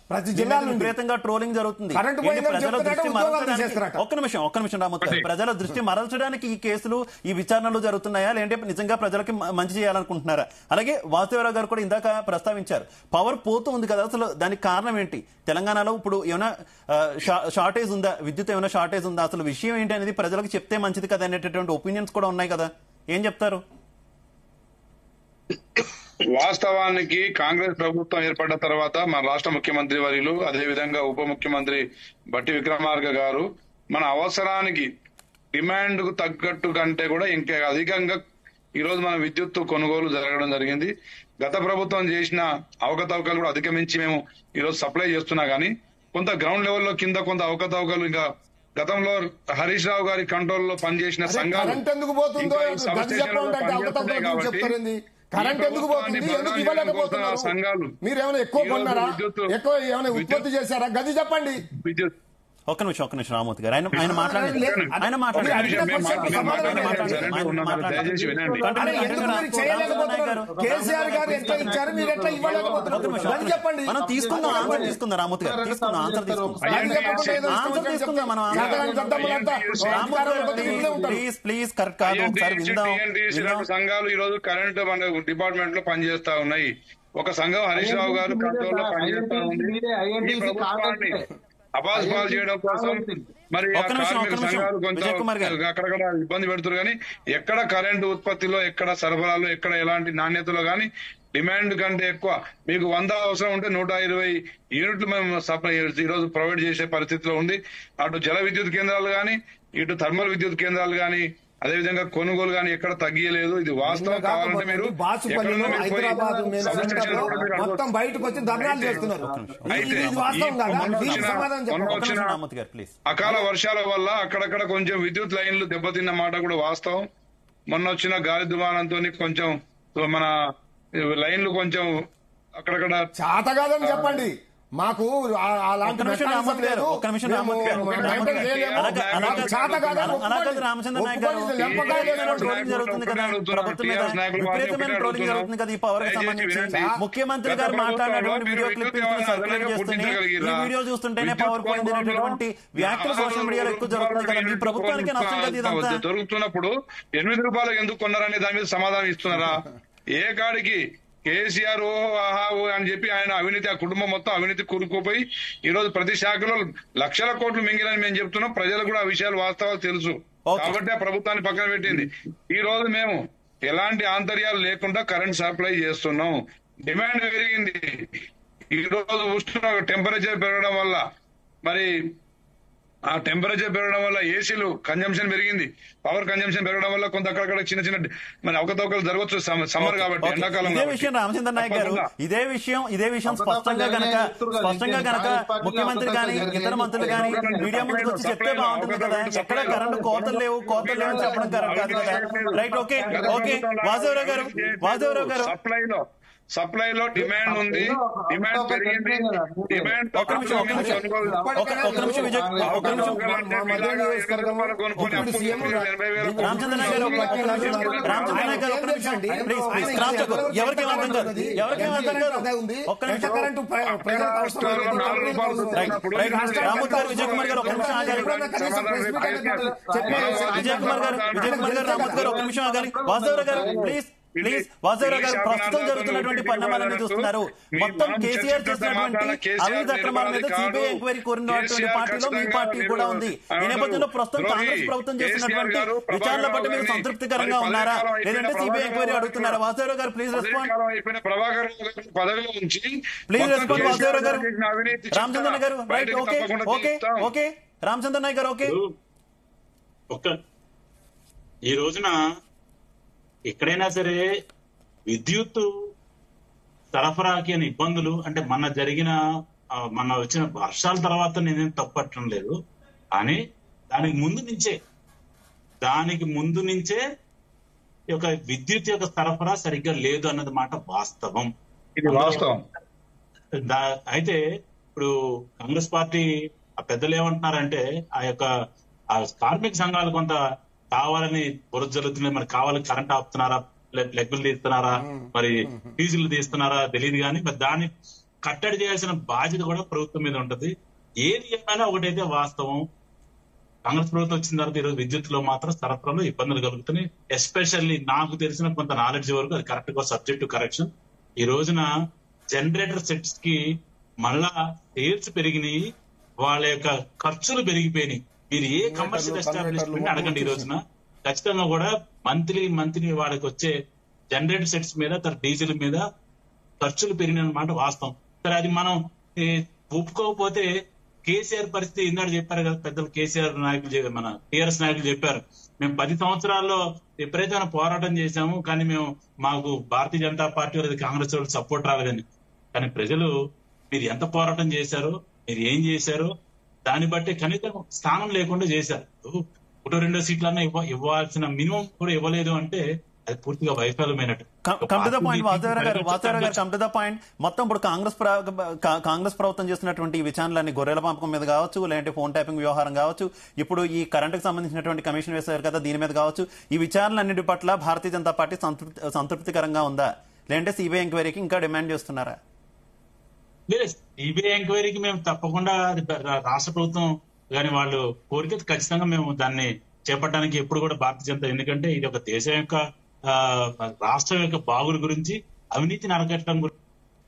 ప్రతి మీ జిల్లా మీద నుండి. విపరీతంగా ట్రోలింగ్ జరుగుతుంది కరెంటు ఏంటి పోయిందని ప్రజల చెప్తున్నాడు, దృష్టి ఉద్యోగాలు మరల్చడానికి- తీసేస్తారట. ఒక్క నిమిషం ఒక్క నిమిషం రామోత్ గారు ప్రజల దృష్టి మరల్చడానికి ఈ కేసులు ఈ విచారణలు జరుగుతున్నాయా లేదంటే నిజంగా ప్రజలకి మ- మంచి చేయాలనుకుంటున్నారా అలాగే వాసుదేవరావు గారు కూడా ఇందాక ప్రస్తావించారు పవర్ పోతూ ఉంది కదా అసలు దానికి కారణం ఏంటి తెలంగాణలో ఇప్పుడు ఏమైనా షార్టేజ్ ఉందా విద్యుత్ ఏమైనా షార్టేజ్ ఉందా అసలు విషయం ఏంటి అనేది ప్రజలకు చెప్తే మంచిది కదా అనేటటువంటి ఒపీనియన్స్ కూడా ఉన్నాయి కదా ఏం చెప్తారు వాస్తవానికి కాంగ్రెస్ ప్రభుత్వం ఏర్పడ్డ తర్వాత మన రాష్ట్ర ముఖ్యమంత్రి వర్యులు అదేవిధంగా ఉప ముఖ్యమంత్రి బట్టి విక్రమార్క గారు మన అవసరానికి డిమాండ్ కు తగ్గట్టు కంటే కూడా ఇంకా అధికంగా ఈ రోజు మన విద్యుత్ కొనుగోలు జరగడం జరిగింది గత ప్రభుత్వం చేసిన అవకతవకలు కూడా అధిగమించి మేము ఈ రోజు సప్లై చేస్తున్నా గానీ కొంత గ్రౌండ్ లెవెల్లో కింద కొంత అవకతవకలు ఇంకా గతంలో హరీష్ రావు గారి కంట్రోల్ లో పనిచేసిన అదే సంఘాలు కరెంట్ ఎందుకు పోతుందో ఇంకా ఈ గది సబ్స్టేషన్లలో చెప్పండి అంటే అవకతవకల పనిచేస్తున్నాయి గురించి కాబట్టి చెప్తారండి ఈ కరెంట్ ఎందుకు పోతుంది ప్రభుత్వాన్ని ఎందుకు బదనాలు ఇవ్వలేకపోతున్నారు చేయడం కోసం సంఘాలు మీరు ఏమైనా ఎక్కువ ఈ రోజు కొన్నారా విద్యుత్ ఎక్కువ ఏమైనా విద్యుత్ ఉత్పత్తి చేశారా గది చెప్పండి విద్యుత్ ఒక్క నిమిషం ఒక్క నిమిషం రామోత్ గారు ఆయన ఆయన మాట్లాడండి లేదు. ఆయన మాట్లాడండి మీరు అడిగిన మేము క్వశ్చన్కి మేము సమాధానం మాట్లాడాలి. చెప్పండి. జనంలో ఉన్నారు. దయచేసి వినండి. అరే ఎందుకు మీరు చేయలేకపోతున్నారు కేసీఆర్ గారు ఎట్లా ఇచ్చారు మీరు ఎట్లా ఒక్క ఇవ్వలేకపోతున్నారు నిమిషం, ఒక్క గది నిమిషం. చెప్పండి మనం తీసుకుందాం ఆన్సర్ తీసుకుందాం రామోత్ గారు తీసుకుందాం ఆన్సర్ తీసుకుందాం గది చెప్పకుండా ఏదో ఇష్టం ఆన్సర్ వచ్చినట్టు తీసుకుందాం మనం చెప్తే చేతగాని దద్దమ్మలంతా అధికారంలో కొద్ది ఇంట్లో ఉంటారు ప్లీజ్ ప్లీజ్ కరెక్ట్ కాదు ఒకసారి INTC, విందాం TNTC విందాం లాంటి సంఘాలు ఈ రోజు కరెంట్ మన డిపార్ట్మెంట్ లో పనిచేస్తా ఉన్నాయి ఒక సంఘం హరీష్ రావు గారు కంట్రోల్ లో పనిచేస్తా ఉంది ఈ ప్రభుత్వాన్ని అబాస్ పాలు చేయడం కోసం మరి ఆ ఒక్క నిమిషం, ఒక్క కార్మిక నిమిషం. సంఘాలు విజయ్ కుమార్ గారు. కొంచెం అక్కడక్కడ ఇబ్బంది పెడుతున్నారు కానీ ఎక్కడ కరెంటు ఉత్పత్తిలో ఎక్కడ సరఫరాలో ఎక్కడ ఎలాంటి నాణ్యతలో గానీ డిమాండ్ కంటే ఎక్కువ మీకు వంద అవసరం ఉంటే నూట ఇరవై యూనిట్లు మేము సప్లై ఈ రోజు ప్రొవైడ్ చేసే పరిస్థితిలో ఉంది అటు జల విద్యుత్ కేంద్రాలు గాని ఇటు థర్మల్ విద్యుత్ కేంద్రాలు గాని అదేవిధంగా కొనుగోలు గాని ఎక్కడ తగ్గియలేదు ఇది వాస్తవం కావాలంటే మీరు బాసుపల్లిలో ఎక్కడున్నా మీరు పోయి హైదరాబాద్ మెయిన్ సబ్స్టేషన్ సెంటర్లో కూడా మీరు మొత్తం అడగొచ్చు. బయటకు వచ్చి ధర్నాలు చేస్తున్నారు అయితే ఇది వాస్తవం ఈ కాదా మొన్న దీనికి వచ్చిన- సమాధానం మొన్న చెప్పండి ఒక్క నిమిషం వచ్చిన రామోత్ గారు ప్లీజ్ అకాల వర్షాల వల్ల అక్కడక్కడ కొంచెం విద్యుత్ లైన్లు దెబ్బతిన్న మాట కూడా వాస్తవం మొన్న వచ్చిన గాలి దుమానంతో కొంచెం మన లైన్లు కొంచెం అక్కడక్కడ చాత కాదని చెప్పండి మాకు ఆ- అలాంటి ఒక్క నిమిషం mechanism రామోత్ గారు, లేదు. ఒక్క నిమిషం మేము రామోత్ గారు, ఒక్క maintain నిమిషం. చేయలేము. అలాగే- మాకు అలాగే- చాత కాదని అలా- ఒప్పుకోండి. అలాగే రామచంద్ర నాయక్ గారు ఒప్పుకోండి, లెంపకాయ ఈ లేనోడు. ట్రోలింగ్ జరుగుతుంది కదా ప్రభుత్వం మీద విపరీతమైన ట్రోలింగ్ జరుగుతుంది కదా ఈ పవర్ కి సంబంధించి ముఖ్యమంత్రి గారు మాట్లాడినటువంటి వీడియో క్లిప్పింగ్స్ సర్క్యులేట్ చేస్తూనే ఈ వీడియో చూస్తుంటేనే పవర్ పోయింది అనేటటువంటి వ్యాఖ్యలు సోషల్ మీడియాలో ఎక్కువ జరుగుతుంది కదా మీ ప్రభుత్వానికి నష్టం కదా ఇదంతా జరుగుతున్నప్పుడు ఎనిమిది రూపాయలకు ఎందుకు కొన్నారనే దాని మీద సమాధానం ఇస్తున్నారా ఏ కాడికి కేసీఆర్ ఓ ఆహా ఓ అని చెప్పి ఆయన అవినీతి ఆ కుటుంబం మొత్తం అవినీతి కూరుకుపోయి ఈ రోజు ప్రతి శాఖలో లక్షల కోట్లు మింగిలని మేము చెప్తున్నాం ప్రజలకు కూడా ఆ విషయాలు వాస్తవాలు తెలుసు Okay. కాబట్టి ఆ ప్రభుత్వాన్ని పక్కన పెట్టింది ఈ రోజు మేము ఎలాంటి ఆంతర్యాలు లేకుండా కరెంట్ సప్లై చేస్తున్నాం డిమాండ్ పెరిగింది ఈ రోజు ఉష్ణ టెంపరేచర్ పెరగడం వల్ల మరి ఆ టెంపరేచర్ పెరగడం వల్ల ఏసీలు కన్జంప్షన్ పెరిగింది పవర్ కన్జంప్షన్ పెరగడం వల్ల కొంత అక్కడక్కడ చిన్న చిన్న మరి అవకతవకలు జరగవచ్చు సమ్మర్ కాబట్టి ఓకే. ఎండాకాలం ఇదే కాబట్టి. విషయం రామచంద్ర నాయక్ గారు తప్పకుండా. ఇదే విషయం ఇదే విషయం స్పష్టంగా గనక స్పష్టంగా గనక ముఖ్యమంత్రి గాని ఇతర మంత్రులు గాని మీడియా ముందుకు వచ్చి చెప్తే బాగుంటుంది కదా ఎక్కడ కరెంటు కోతలు లేవు కోతలు లేవు అని చెప్పడం కరెక్ట్ కాదు కదా రైట్ ఓకే ఓకే వాసుదేవరావు గారు వాసుదేవరావు గారు సప్లైలో సప్లైలో డిమాండ్ ఉంది డిమాండ్ పెరిగింది డిమాండ్ ఒక్క నిమిషం, ఒక్క నిమిషం. ఒక ఒక్క నిమిషం విజయ్ ఒక్క నిమిషం రామచంద్ర నాయక్ గారు ఒక్క నిమిషం రామచంద్ర నాయక్ గారు ఒక్క నిమిషం ప్లీజ్ ప్లీజ్ క్రాస్ చెక్ ఎవరికి అర్థం కాదు ఎవరికి అర్థం కాదు ఒక్క నిమిషం కరెంటు ప్ర- ప్రజలకు అవసరం లేదు. కంపెనీలకు అవసరం లేదు. రైట్ రైట్ రామూర్తి గారు విజయ్ కుమార్ గారు ఒక్క నిమిషం ఆగాలి ఎప్పుడైనా కనీసం ప్రెస్ మీట్ అనేది చెప్పేసి విజయ్ కుమార్ గారు విజయ్ కుమార్ గారు రామూర్తి గారు ఒక్క నిమిషం ఆగాలి వాసుదేవరావు గారు ప్లీజ్ ప్లీజ్ వాసుదేవరావు గారు ప్రస్తుతం జరుగుతున్నటువంటి పరిణామాలన్నీ చూస్తున్నారు మొత్తం కేసీఆర్ చేసినటువంటి అవినీతి అక్రమాల మీద సిబిఐ ఎంక్వైరీ కోరినటువంటి పార్టీలో మీ పార్టీ కూడా ఉంది ఈ నేపథ్యంలో ప్రస్తుతం కాంగ్రెస్ ప్రభుత్వం చేస్తున్నటువంటి విచారణ పట్ల మీరు సంతృప్తికరంగా ఉన్నారా లేదంటే సిబిఐ ఎంక్వైరీ అడుగుతున్నారా వాసుదేవరావు గారు ప్లీజ్ రెస్పాండ్ అయిపోయిన ప్రభాకర్ రావు గారిని పదవిలో ఉంచి ప్లీజ్ మొత్తం రెస్పాండ్ కేసీఆర్ వాసుదేవరావు గారు చేసిన అవినీతి చిట్టా రామచంద్ర గారు రైట్ బయటకు ఓకే తప్పకుండా ఓకే తీస్తాం. ఓకే రామచంద్ర నాయక్ గారు ఓకే ఇప్పుడు ఒక్క ఈ రోజున ఎక్కడైనా సరే విద్యుత్ సరఫరాకి అని ఇబ్బందులు అంటే మన జరిగిన ఆ, మన వచ్చిన వర్షాల తర్వాత నేనేం తప్పట్టడం లేదు కానీ దానికి ముందు నుంచే దానికి ముందు నుంచే ఈ యొక్క విద్యుత్ యొక్క సరఫరా సరిగ్గా లేదు అన్నది మాట వాస్తవం ఇది వాస్తవం దా- అయితే ఇప్పుడు కాంగ్రెస్ పార్టీ ఆ పెద్దలు ఏమంటున్నారంటే ఆ యొక్క ఆ కార్మిక సంఘాలు కొంత కావాలని బురద జరుగుతున్నాయి మరి కావాలని కరెంట్ ఆపుతున్నారా లె- లెగ్గులు తీస్తున్నారా మరి ఫీజులు తీస్తున్నారా తెలియదు కానీ మరి దాని కట్టడి చేయాల్సిన బాధ్యత కూడా ప్రభుత్వం మీద ఉంటది ఏది ఏమైనా ఒకటైతే వాస్తవం కాంగ్రెస్ ప్రభుత్వం వచ్చిన తర్వాత ఈరోజు విద్యుత్ లో మాత్రం సరఫరాలో ఇబ్బందులు కలుగుతున్నాయి ఎస్పెషల్లీ నాకు తెలిసిన కొంత నాలెడ్జ్ వరకు అది కరెక్ట్ గా సబ్జెక్ట్ కరెక్షన్ ఈ రోజున జనరేటర్ సెట్స్ కి మళ్ళా సేల్స్ పెరిగినాయి వాళ్ళ యొక్క ఖర్చులు పెరిగిపోయినాయి మీరు ఏ కమర్షియల్ ఎస్టాబ్లిష్మెంట్ అడగండి ఈ రోజున ఖచ్చితంగా కూడా మంత్లీ మంత్లీ వాళ్ళకి వచ్చే జనరేటర్ సెట్స్ మీద తన డీజిల్ మీద ఖర్చులు పెరిగిన మాట వాస్తవం సరే అది మనం ఏ, ఒప్పుకోకపోతే కేసీఆర్ పరిస్థితి ఇందాక చెప్పారు కదా పెద్దలు కేసీఆర్ నాయకులు చె- మన టీఆర్ఎస్ నాయకులు చెప్పారు మేము పది సంవత్సరాల్లో విపరీతమైన పోరాటం చేశాము కానీ మేము మాకు భారతీయ జనతా పార్టీ లేదా కాంగ్రెస్ వాళ్ళు సపోర్ట్ రాలేదని కానీ ప్రజలు మీరు ఎంత పోరాటం చేశారో మీరు ఏం చేశారో దాన్ని బట్టి కనీసం స్థానం లేకుండా చేశారు ఒకటో రెండో సీట్లన్నా ఇవ్వ ఇవ్వాల్సిన మినిమం కూడా ఇవ్వలేదు అంటే అది పూర్తిగా వైఫల్యమైనట్టు come to the point party Vasudeva Rao గారు మీటింగ్ వాసుదేవరావు గారు కమ్ టు ద పాయింట్ మొత్తం ఇప్పుడు కాంగ్రెస్ ప్ర- కా- కాంగ్రెస్ ప్రభుత్వం చేస్తున్నటువంటి ఈ విచారణలన్నీ గొర్రెల పంపకం మీద కావచ్చు లేదంటే ఫోన్ ట్యాపింగ్ వ్యవహారం కావచ్చు ఇప్పుడు ఈ కరెంటుకు సంబంధించినటువంటి కమిషన్ వేశారు కదా దీని మీద కావచ్చు ఈ విచారణలన్నిటి పట్ల భారతీయ జనతా పార్టీ సంతృప్తి సంతృప్తికరంగా ఉందా లేదంటే సిబిఐ ఎంక్వైరీకి ఇంకా డిమాండ్ చేస్తున్నారా లేదు సిబిఐ ఎంక్వైరీకి మేము తప్పకుండా అది రా- రాష్ట్ర ప్రభుత్వం కానీ వాళ్ళు కోరిక ఖచ్చితంగా మేము దాన్ని చేపట్టడానికి ఎప్పుడు కూడా భారతీయ జనతా ఎందుకంటే ఇది ఒక దేశం యొక్క ఆ, రాష్ట్రం యొక్క బాగుల గురించి అవినీతిని అరగట్టడం గురించి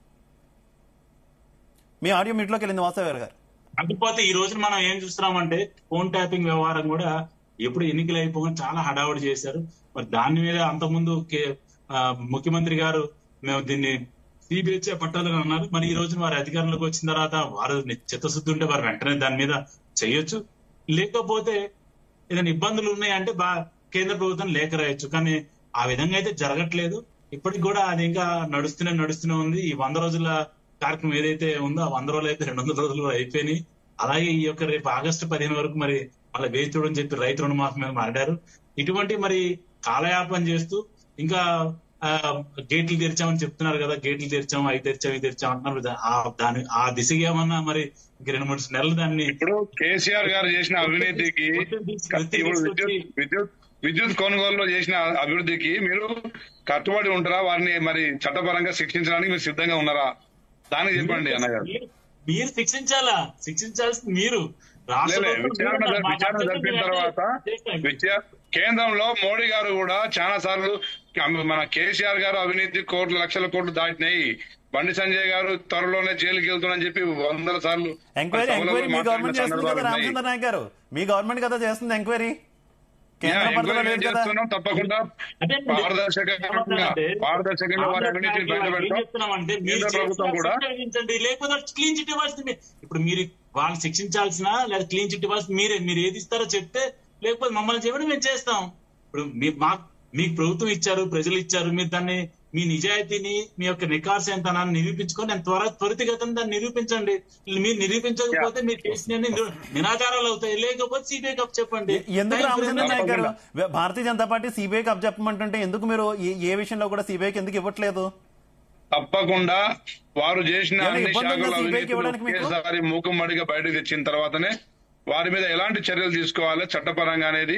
మీ ఆడియో మీట్లోకి వెళ్ళింది వాసుదేవరావు గారు కాకపోతే ఈ రోజున మనం ఏం చూస్తున్నామంటే ఫోన్ ట్యాపింగ్ వ్యవహారం కూడా ఎప్పుడు ఎన్నికలు అయిపోగా చాలా హడావుడి చేశారు మరి దాని మీద అంతకుముందు కే- ఆ, ముఖ్యమంత్రి గారు మేము దీన్ని సిబిఐ చేపట్టాలని అన్నారు మరి ఈ రోజున వారి అధికారంలోకి వచ్చిన తర్వాత వారు చిత్తశుద్ధి ఉంటే వారు వెంటనే దాని మీద చేయొచ్చు లేకపోతే ఏదైనా ఇబ్బందులు ఉన్నాయంటే బా కేంద్ర ప్రభుత్వం లేఖ రాయొచ్చు కానీ ఆ విధంగా అయితే జరగట్లేదు ఇప్పటికి కూడా అది ఇంకా నడుస్తూనే నడుస్తూనే ఉంది ఈ వంద రోజుల కార్యక్రమం ఏదైతే ఉందో ఆ వంద రోజులు అయితే రెండు వందల రోజులు కూడా అయిపోయినాయి అలాగే ఈ యొక్క రేపు ఆగస్టు పదిహేను వరకు మరి మళ్ళీ వేచి చూడని చెప్పి రైతు రుణమాఫీ మీద మాట్లాడారు ఇటువంటి మరి కాలయాపన చేస్తూ ఇంకా ఆ, గేట్లు తెరిచామని చెప్తున్నారు కదా గేట్లు తెరిచాం అవి తెరిచాం ఇది తెరిచాం అంటున్నారు దా- ఆ దాని ఆ దిశగా ఏమన్నా మరి ఇంక రెండు మూడు నెలలు దాన్ని ఇప్పుడు కేసీఆర్ గారు చేసిన అవినీతికి ఇప్పుడు విద్యుత్ విద్యుత్ విద్యుత్ కొనుగోలులో చేసిన అభివృద్ధికి మీరు కట్టుబడి ఉంటారా వారిని మరి చట్టపరంగా శిక్షించడానికి మీరు సిద్ధంగా ఉన్నారా దానికి చెప్పండి అన్నగారు మీరు- మీరు శిక్షించాలా శిక్షించాల్సింది మీరు రాష్ట్ర లేలే, ప్రభుత్వం విచారణ కూడా జరి- మా విచారణ బాధ్యత జరిపిన ఏంటంటే తర్వాత చేస్తాం. విచా- కేంద్రంలో మోడీ గారు కూడా చాలా సార్లు మన కేసీఆర్ గారు అవినీతి కోట్ల లక్షల కోట్లు దాటినాయి బండి సంజయ్ గారు త్వరలోనే జైలుకి వెళ్తున్నారని చెప్పి వందల సార్లు ఎంక్వైరీ సభలలో ఎంక్వైరీ మీ మాట్లాడిన గవర్నమెంట్ చేస్తుంది కదా సందర్భాలు ఉన్నాయి. రామచంద్ర నాయక్ గారు మీ గవర్నమెంట్ కదా చేస్తుంది ఎంక్వైరీ యా, కేంద్ర పరిధిలో ఎంక్వైరీ లేదు కదా చేస్తున్నాం తప్పకుండా అదే అండి. పారదర్శకంగా పారదర్శకంగా వారి అవినీతిని బయట ఏం పెడతాం చెప్తున్నామంటే మీరు కేంద్ర ప్రభుత్వం చేసిన కూడా శిక్షించండి లేకపోతే క్లీన్ చిట్ ఇవ్వాల్సింది ఇప్పుడు మీరు వాళ్ళు శిక్షించాల్సిన లేదా క్లీన్ చిట్ ఇవ్వాల్సింది మీరే మీరు ఏది ఇస్తారో చెప్తే లేకపోతే మమ్మల్ని చెప్పండి మేము చేస్తాం ఇప్పుడు మీ మా మీకు ప్రభుత్వం ఇచ్చారు ప్రజలు ఇచ్చారు మీరు దాన్ని మీ నిజాయితీని మీ యొక్క నికార్స్ ఎంతనాన్ని నిరూపించుకొని నేను త్వర త్వరితగతిన దాన్ని నిరూపించండి మీరు నిరూపించకపోతే మీరు చేసిన నిరాధారాలు అవుతాయి లేకపోతే సిబిఐ కప్ చెప్పండి ఎందుకు Thank you very Ramachandra much. Naik గారు భారతీయ జనతా పార్టీ సిబిఐకి అప్పచెప్పమంటుంటే ఎందుకు మీరు ఏ- ఏ విషయంలో కూడా సిబిఐకి ఎందుకు ఇవ్వట్లేదు తప్పకుండా వారు చేసిన ఏమైనా అన్ని ఇబ్బంది ఉందా శాఖల CBI కి అవినీతిని ఇవ్వడానికి మీకు? ఒకేసారి మూకుమ్మడిగా బయటకు తెచ్చిన తర్వాతనే వారి మీద ఎలాంటి చర్యలు తీసుకోవాలి చట్టపరంగా అనేది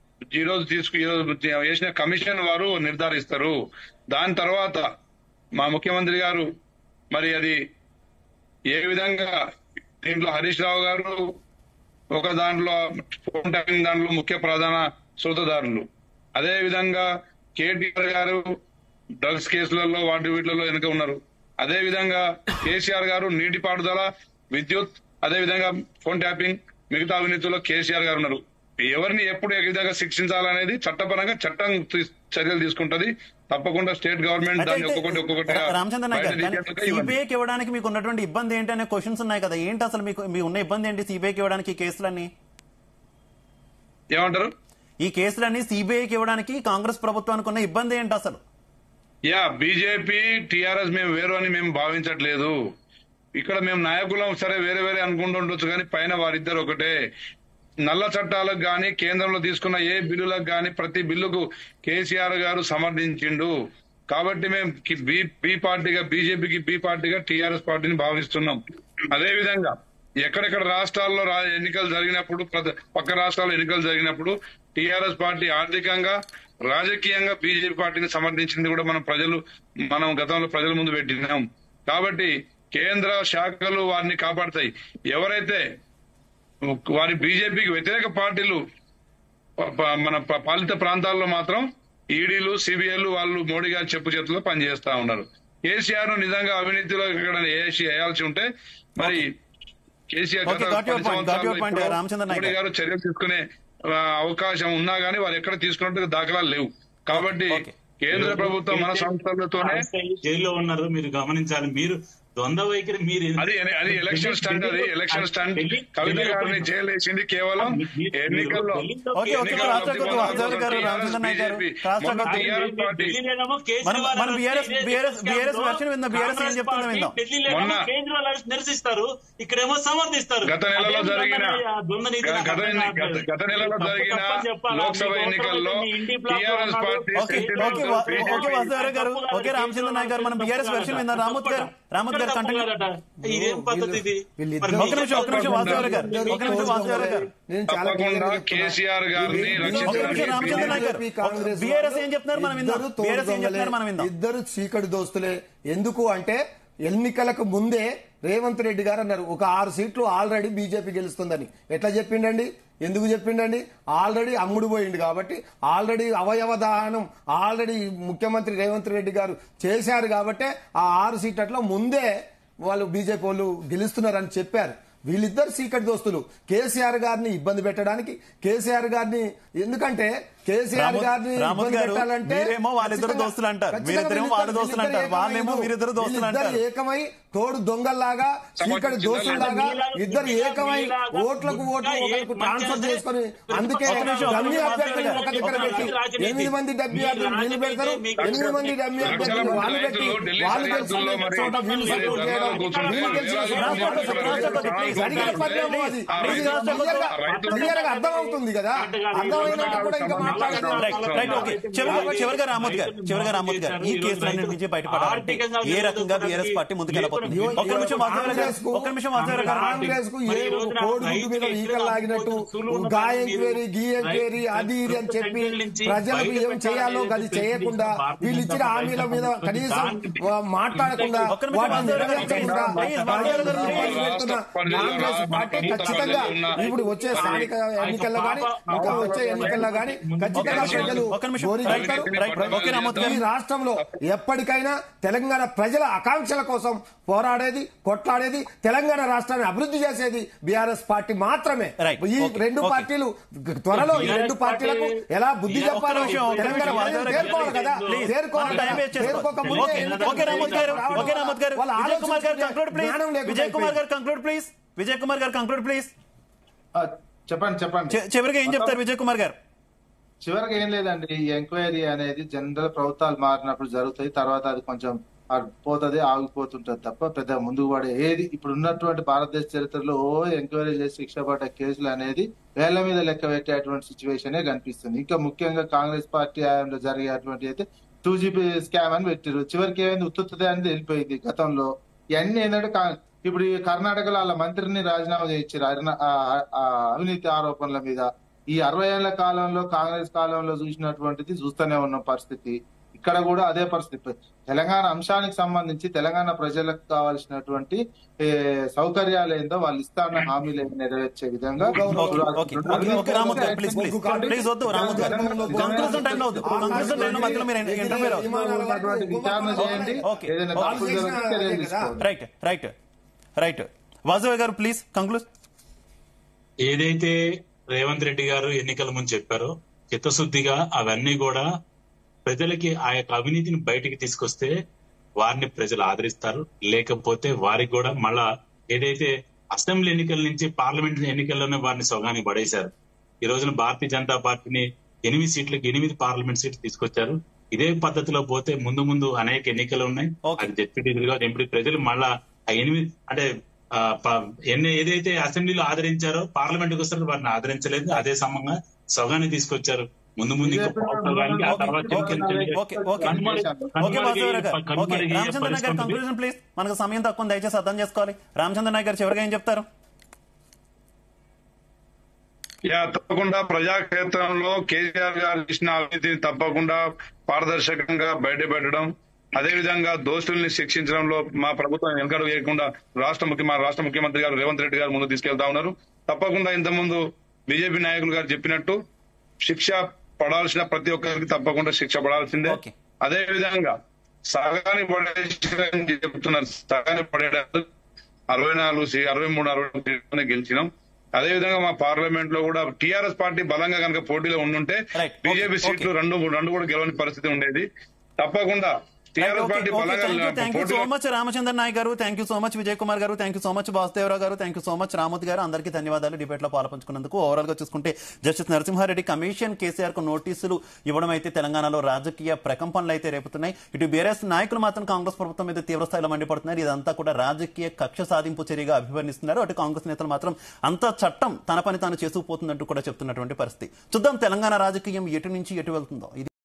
ఈ రోజు తీసుకు ఈ రోజు వేసిన కమిషన్ వారు నిర్ధారిస్తారు దాని తర్వాత మా ముఖ్యమంత్రి గారు మరి అది ఏ విధంగా దీంట్లో హరీష్ రావు గారు ఒక దాంట్లో ఫోన్ ట్యాపింగ్ దాంట్లో ముఖ్య ప్రధాన సూత్రధారులు అదే విధంగా కేటీఆర్ గారు డ్రగ్స్ కేసులలో వాటి వీటిలలో వెనుక ఉన్నారు అదే విధంగా కేసీఆర్ గారు నీటిపారుదల విద్యుత్ అదే విధంగా ఫోన్ ట్యాపింగ్ మిగతా అవినీతిలో కేసీఆర్ గారు ఉన్నారు ఎవరిని ఎప్పుడు ఏ విధంగా శిక్షించాలనేది చట్టపరంగా చట్టం తీ- చర్యలు తీసుకుంటది తప్పకుండా స్టేట్ గవర్నమెంట్ అయితే దాన్ని ఒక్కొక్కటి ఒక్కొక్కటిగా రామచంద్ర నాయక్ బయట గారు తీసేందుకు ఇవ్వండి. సిబిఐకి ఇవ్వడానికి మీకు ఉన్నటువంటి ఇబ్బంది ఏంటి అనే క్వశ్చన్స్ ఉన్నాయి కదా ఏంటి అసలు మీకు మీ ఉన్న ఇబ్బంది ఏంటి సిబిఐకి ఇవ్వడానికి ఈ కేసులన్నీ ఏమంటారు ఈ కేసులన్నీ సిబిఐకి ఇవ్వడానికి కాంగ్రెస్ ప్రభుత్వానికి ఉన్న ఇబ్బంది ఏంటి అసలు యా బీజేపీ టిఆర్ఎస్ మేము వేరు అని మేము భావించట్లేదు ఇక్కడ మేము నాయకులం సరే వేరే వేరే అనుకుంటుండొచ్చు కానీ పైన వారిద్దరు ఒకటే నల్ల చట్టాలకు గాని కేంద్రంలో తీసుకున్న ఏ బిల్లులకు గాని ప్రతి బిల్లుకు కేసీఆర్ గారు సమర్థించిండు కాబట్టి మేము కి- బి బి పార్టీగా బీజేపీకి బి పార్టీగా టీఆర్ఎస్ పార్టీని భావిస్తున్నాం అదే విధంగా ఎక్కడెక్కడ రాష్ట్రాల్లో రా- ఎన్నికలు జరిగినప్పుడు ప్రత- పక్క రాష్ట్రాల్లో ఎన్నికలు జరిగినప్పుడు టీఆర్ఎస్ పార్టీ ఆర్థికంగా రాజకీయంగా బీజేపీ పార్టీని సమర్థించింది కూడా మనం ప్రజలు మనం గతంలో ప్రజల ముందు పెట్టినాం కాబట్టి కేంద్ర శాఖలు వారిని కాపాడతాయి ఎవరైతే వారి బీజేపీకి వ్యతిరేక పార్టీలు ప- ప- మన ప- పాలిత ప్రాంతాల్లో మాత్రం ఈడీలు సిబిఐలు వాళ్ళు మోడీ గారి చెప్పు చేతుల్లో పనిచేస్తా ఉన్నారు కేసీఆర్ ను నిజంగా అవినీతిలో ఇక్కడ వేసి వేయాల్సి ఉంటే మరి కేసీఆర్ Okay, గత got your పది point, got your సంవత్సరాల్లో point, ఇప్పుడు రామచంద్ర నాయక్ మోడీ గారు చర్యలు తీసుకునే ఆ, అవకాశం ఉన్నా గానీ వారు ఎక్కడ తీసుకున్నట్టు దాఖలాలు లేవు కాబట్టి Okay. కేంద్ర ప్రభుత్వం మన సంస్థలతోనే జైల్లో ఉన్నారు మీరు గమనించాలి మీరు ద్వంద్వ వైఖరి మీరు అది అది ఎలక్షన్ స్టంట్ అది ఎలక్షన్ స్టంట్ కవిత గారిని జైలు వేసింది కేవలం ఎన్నికల్లో ఓకే, ఓకే, ఎన్నికల రాష్ట్ర లబ్ధి కొద్ది వాగ్దానాలు గారు, పొందాలని రామచంద్ర నాయక్ గారు, BJP, రాష్ట్ర మొన్న కొద్ది- TRS పార్టీ మనం మన బీఆర్ఎస్ బీఆర్ఎస్ బీఆర్ఎస్ వెర్షన్ విందాం బీఆర్ఎస్ ఏం చెప్తుందో విందాం మొన్న కేంద్రాలు నిరసిస్తారు ఇక్కడేమో సమర్థిస్తారు గత నెలలో అదేం జరిగిన విధంగా ఆ ద్వంద్వ నీతి నాకు గత అర్థం ఎన్ని- గత- కావట్లేదు. గత నెలలో తప్పు జరిగిన తప్పని చెప్పాలా? లోక్సభ మీకు ఎన్నికల్లో అవసరమైతే మీ ఇంటి బ్లాక్ లో టీఆర్ఎస్ ఉన్నారు. పార్టీ ఓకే సెంట్రల్ ఓకే లో వా- BJP ఓకే వాసుదేవరావు గారు ఓకే రామచంద్ర నాయక్ గారు మనం బీఆర్ఎస్ వెర్షన్ విందాం రామూత్ గారు రామూత్ గారు కంటిన్యూ ఇదేం పద్ధతి ఇది వీళ్ళిద్దరూ- మరి ఒక నిమిషం ఒక నిమిషం వాసుదేవరావు గారు ఒక నిమిషం వాసుదేవరావు గారు నేను చాలా తప్పకుండా clear గా చెప్తున్నా. కేసీఆర్ గారిని బీ- ఒక రక్షించడానికి నిమిషం రామచంద్ర నాయక్ గారు బీజేపీ, కాంగ్రెస్ బీఆర్ఎస్ వాళ్ళు ఏం చెప్తున్నారు మనం విందాం ఇద్దరు తోడు బీఆర్ఎస్ ఏం చెప్తున్నారు మనం దొంగలే. విందాం ఇద్దరు చీకటి దోస్తులే ఎందుకు అంటే ఎన్నికలకు ముందే రేవంత్ రెడ్డి గారు అన్నారు ఒక ఆరు సీట్లు ఆల్రెడీ బీజేపీ గెలుస్తుందని ఎట్లా చెప్పిండండి ఎందుకు చెప్పిండండి ఆల్రెడీ అమ్ముడు పోయింది కాబట్టి ఆల్రెడీ అవయవ దానం ఆల్రెడీ ముఖ్యమంత్రి రేవంత్ రెడ్డి గారు చేశారు కాబట్టే ఆ ఆరు సీట్లలో ముందే వాళ్ళు బీజేపీ వాళ్ళు గెలుస్తున్నారని చెప్పారు వీళ్ళిద్దరు సీకటి దోస్తులు కేసీఆర్ గారిని ఇబ్బంది పెట్టడానికి కేసీఆర్ గారిని ఎందుకంటే కేసీఆర్ రామోద్- గారిని రామోద్ ఇబ్బంది గారు, పెట్టాలంటే మీరేమో వాళ్ళిద్దరు ఖచ్చితంగా- దోస్తులు అంటారు. ఖచ్చితంగా మీరిద్దరేమో వాళ్ళ వీళ్ళిద్దరు- దోస్తులు అంటారు. వీళ్ళిద్దరు వాళ్ళేమో ఏకమై- మీరిద్దరు దోస్తులు వీళ్ళిద్దరు అంటారు. ఏకమై తోడు దొంగల్లాగా చీకటి దోస్తుల్లాగా ఇద్దరు ఏకమై ఓట్లకు ఓట్లు ఒకరికి ట్రాన్స్ఫర్ చేసుకొని అందుకే ఒక నిమిషం, ఒక డమ్మి నిమిషం, అభ్యర్థులు ఒక దగ్గర ఒక పెట్టి నిమిషం. ఎనిమిది మంది డబ్బి అభ్యర్థులు వీళ్ళు పెడతారు ఎనిమిది మంది డమ్మి అభ్యర్థులు వాళ్ళు పెట్టి వాళ్ళు గెలిచిన చోట వీళ్ళు సపోర్ట్ చేయడం వీళ్ళు గెలిచిన చోట జరిగిన పరిణామం అది క్లియర్ గా అర్థమవుతుంది కదా అర్థమైనాక కూడా ఇంకా మాట్లాడలేదు రైట్ రైట్ ఓకే చివరిగా చివరిగా రామోద్ గారు చివరిగా రామోద్ గారు ఈ కేసులన్నింటి నుంచి బయటపడాలంటే ఏ రకంగా బీఆర్ఎస్ పార్టీ ముందుకెళ్ళబోతుంది ఒక్క నిమిషం వాసుదేవరావు గారు కాంగ్రెస్ కు ఒక్క నిమిషం వాసుదేవరావు గారు కాంగ్రెస్ కు ఏ కోడిగుడ్డు మీద ఈకలు లాగినట్టు గా ఎంక్వైరీ గీ ఎంక్వైరీ అది ఇది అని చెప్పి ప్రజలకు ఏం చేయాలో అది చేయకుండా వీళ్ళు ఇచ్చిన హామీల మీద కనీసం ఆ, మాట్లాడకుండా ఒక్క నిమిషం వాటిని వాసుదేవరావు గారు నెరవేర్చకుండా ప్లీజ్, ప్రజలు వాసుదేవరావు గారు ఇబ్బంది పెడుతున్న కాంగ్రెస్ పార్టీ ఖచ్చితంగా ఇప్పుడు వచ్చే స్థానిక ఎన్నికల్లో గానీ ఇంకా వచ్చే ఎన్నికల్లో గానీ ఖచ్చితంగా ప్రజలు ఒక్క నిమిషం. గోరి రైట్, పెడతారు. Right, right. ఓకే, రామోద్ గారు. ఈ రాష్ట్రంలో ఎప్పటికైనా తెలంగాణ ప్రజల ఆకాంక్షల కోసం పోరాడేది కొట్లాడేది తెలంగాణ రాష్ట్రాన్ని అభివృద్ధి చేసేది బీఆర్ఎస్ పార్టీ మాత్రమే రైట్. ఈ ఓకే. రెండు ఓకే. పార్టీలు త్వరలో ఈ రెండు పార్టీలకు ఎలా బుద్ధి ఒక్క చెప్పాలో నిమిషం, ఒక్క తెలంగాణ నిమిషం. ప్రజలు తేరుకోవాలి కదా ప్లీజ్. తేరుకోవాలి మనం టైం వేస్ట్ చేసుకోవద్దు. తేరుకోకముందే ఓకే, ఎన్నికలు ఓకే రామోద్ గారు రావడం ఓకే రామోద్ గారు వాళ్ళ విజయ్ కుమార్ గారు ఆలోచించుకునే కంక్లూడ్ ప్లీజ్ జ్ఞానం లేకుండా విజయ్ కుమార్ గారు అయిపోయింది. కంక్లూడ్ ప్లీజ్ విజయ్ కుమార్ గారు కంక్లూడ్ ప్లీజ్ ఆ, చెప్పండి చెప్పండి చి- చివరిగా ఏం చెప్తారు విజయ్ కుమార్ గారు చివరికి ఏం లేదండి ఈ ఎంక్వైరీ అనేది జనరల్ ప్రభుత్వాలు మారినప్పుడు జరుగుతాయి తర్వాత అది కొంచెం ఆ పోతది ఆగిపోతుంటది తప్ప పెద్ద ముందుకు పడే ఏది ఇప్పుడు ఉన్నటువంటి భారతదేశ చరిత్రలో ఓ ఎంక్వైరీ చేసి శిక్ష పడ్డ కేసులు అనేది వేళ్ల మీద లెక్క పెట్టేటువంటి సిచ్యువేషనే కనిపిస్తుంది ఇంకా ముఖ్యంగా కాంగ్రెస్ పార్టీ హయాంలో జరిగేటువంటి అయితే టూ జీబీ స్కామ్ అని పెట్టారు చివరికి ఏమైంది ఉత్తుತ್ತದೆ అనేది వెళ్ళిపోయింది గతంలో ఇవన్నీ ఏంటంటే కా- ఇప్పుడు ఈ కర్ణాటకలో వాళ్ళ మంత్రిని రాజీనామా చేయించారు అరుణ- ఆ- ఆ అవినీతి ఆరోపణల మీద ఈ అరవై ఏళ్ల కాలంలో కాంగ్రెస్ కాలంలో చూసినటువంటిది చూస్తూనే ఉన్న పరిస్థితి ఇక్కడ కూడా అదే పరిస్థితి తెలంగాణ అంశానికి సంబంధించి తెలంగాణ ప్రజలకు కావాల్సినటువంటి ఏ, సౌకర్యాలు ఏందో వాళ్ళు ఇస్తాన్న హామీలు ఏందో నెరవేర్చే విధంగా okay okay okay okay Ramod గారు ప్లీజ్ ప్లీజ్ ప్లీజ్ వద్దు రామోద్ గారు కంక్లూజన్ టైంలో వద్దు కంక్లూజన్ టైంలో మధ్యలో మీరు ఇంటర్ఫేర్ అవుతుంది ఉన్నటువంటి విచారణ చేయండి ఓకే. ఏదైనా ఓకే. తప్పులు జరిగితే చర్యలు తీసుకోండి రైట్ రైట్ రైట్ వాసుదేవ్ గారు ప్లీజ్ కంక్లూడ్ ఏదైతే రేవంత్ రెడ్డి గారు ఎన్నికల ముందు చెప్పారో చిత్తశుద్ధిగా అవన్నీ కూడా ప్రజలకి ఆ యొక్క అవినీతిని బయటికి తీసుకొస్తే వారిని ప్రజలు ఆదరిస్తారు లేకపోతే వారికి కూడా మళ్ళా ఏదైతే అసెంబ్లీ ఎన్నికల నుంచి పార్లమెంట్ ఎన్నికల్లోనే వారిని సొగానికి పడేశారు ఈ రోజున భారతీయ జనతా పార్టీని ఎనిమిది సీట్లకు ఎనిమిది పార్లమెంట్ సీట్లు తీసుకొచ్చారు ఇదే పద్ధతిలో పోతే ముందు ముందు అనేక ఎన్నికలు ఉన్నాయి Okay. అది జడ్పీటీసీలుగా ఎంపీ ప్రజలు మళ్ళా ఆ ఎనిమిది అంటే ఆ, ప- ఎన్ని ఏదైతే అసెంబ్లీలో ఆదరించారో పార్లమెంట్ కి వస్తారు వారిని ఆదరించలేదు అదే సమంగా సొగాన్ని తీసుకొచ్చారు ముందు ముందు ఇంకో పావు సొగానికి, ఆ తర్వాత ఓకే చిన్న ఓకే ఓకే కనుమరుగు- ఓకే వాసుదేవ్ గారు ఓకే కనుమరుగు అయ్యే రామచంద్ర నాయక్ గారు పరిస్థితి ఉంది. కంక్లూజన్ ప్లీజ్ మనకు సమయం తక్కువ ఉంది, దయచేసి అర్థం చేసుకోవాలి రామచంద్ర నాయక్ గారు చివరిగా ఏం చెప్తారు యా తప్పకుండా ప్రజాక్షేత్రంలో కేసీఆర్ గారు ఇచ్చిన అవినీతిని తప్పకుండా పారదర్శకంగా బయటపెట్టడం అదే విధంగా దోషుల్ని శిక్షించడంలో మా ప్రభుత్వం వెనకడు వేయకుండా రాష్ట్ర ముఖ్య మా రాష్ట్ర ముఖ్యమంత్రి గారు రేవంత్ రెడ్డి గారు ముందు తీసుకెళ్తా ఉన్నారు తప్పకుండా ఇంతకుముందు బీజేపీ నాయకులు గారు చెప్పినట్టు శిక్ష పడాల్సిన ప్రతి ఒక్కరికి తప్పకుండా శిక్ష పడాల్సిందే ఓకే. అదే విధంగా సగాని పడేసారని చెప్తున్నారు సగాని పడేటప్పుడు అరవై నాలుగు సీ- అరవై మూడు అరవై నాలుగు సీట్లనే గెలిచినాం అదే విధంగా మా పార్లమెంట్ లో కూడా టీఆర్ఎస్ పార్టీ బలంగా కనుక పోటీలో ఉండుంటే Right. Okay. బీజేపీ సీట్లు రెండు రెండు కూడా గెలవని పరిస్థితి ఉండేది తప్పకుండా టీఆర్ఎస్ పార్టీ బలంగా థ్యాంక్ యూ సో పోటీలో మచ్ రామచంద్ర నాయక్ గారు thank you so much Vijay Kumar గారు thank you so much Vasudevarao గారు thank you so much Ramod గారు అందరికీ ధన్యవాదాలు డిబేట్ లో పాల్పంచుకున్నందుకు ఓవరాల్ గా చూసుకుంటే జస్టిస్ నరసింహారెడ్డి కమిషన్ కేసీఆర్ కు నోటీసులు ఇవ్వడం అయితే తెలంగాణలో రాజకీయ ప్రకంపనలు అయితే రేపుతున్నాయి ఇటు బీఆర్ఎస్ నాయకులు మాత్రం కాంగ్రెస్ ప్రభుత్వం మీద తీవ్ర స్థాయిలో మండిపడుతున్నారు ఇదంతా కూడా రాజకీయ కక్ష సాధింపు చర్యగా అభివర్ణిస్తున్నారు అటు కాంగ్రెస్ నేతలు మాత్రం అంత చట్టం తన పని తాను చేసుకుపోతుందంటూ కూడా చెప్తున్నటువంటి పరిస్థితి చూద్దాం తెలంగాణ రాజకీయం ఎటు నుంచి ఎటు వెళ్తుందో ఇది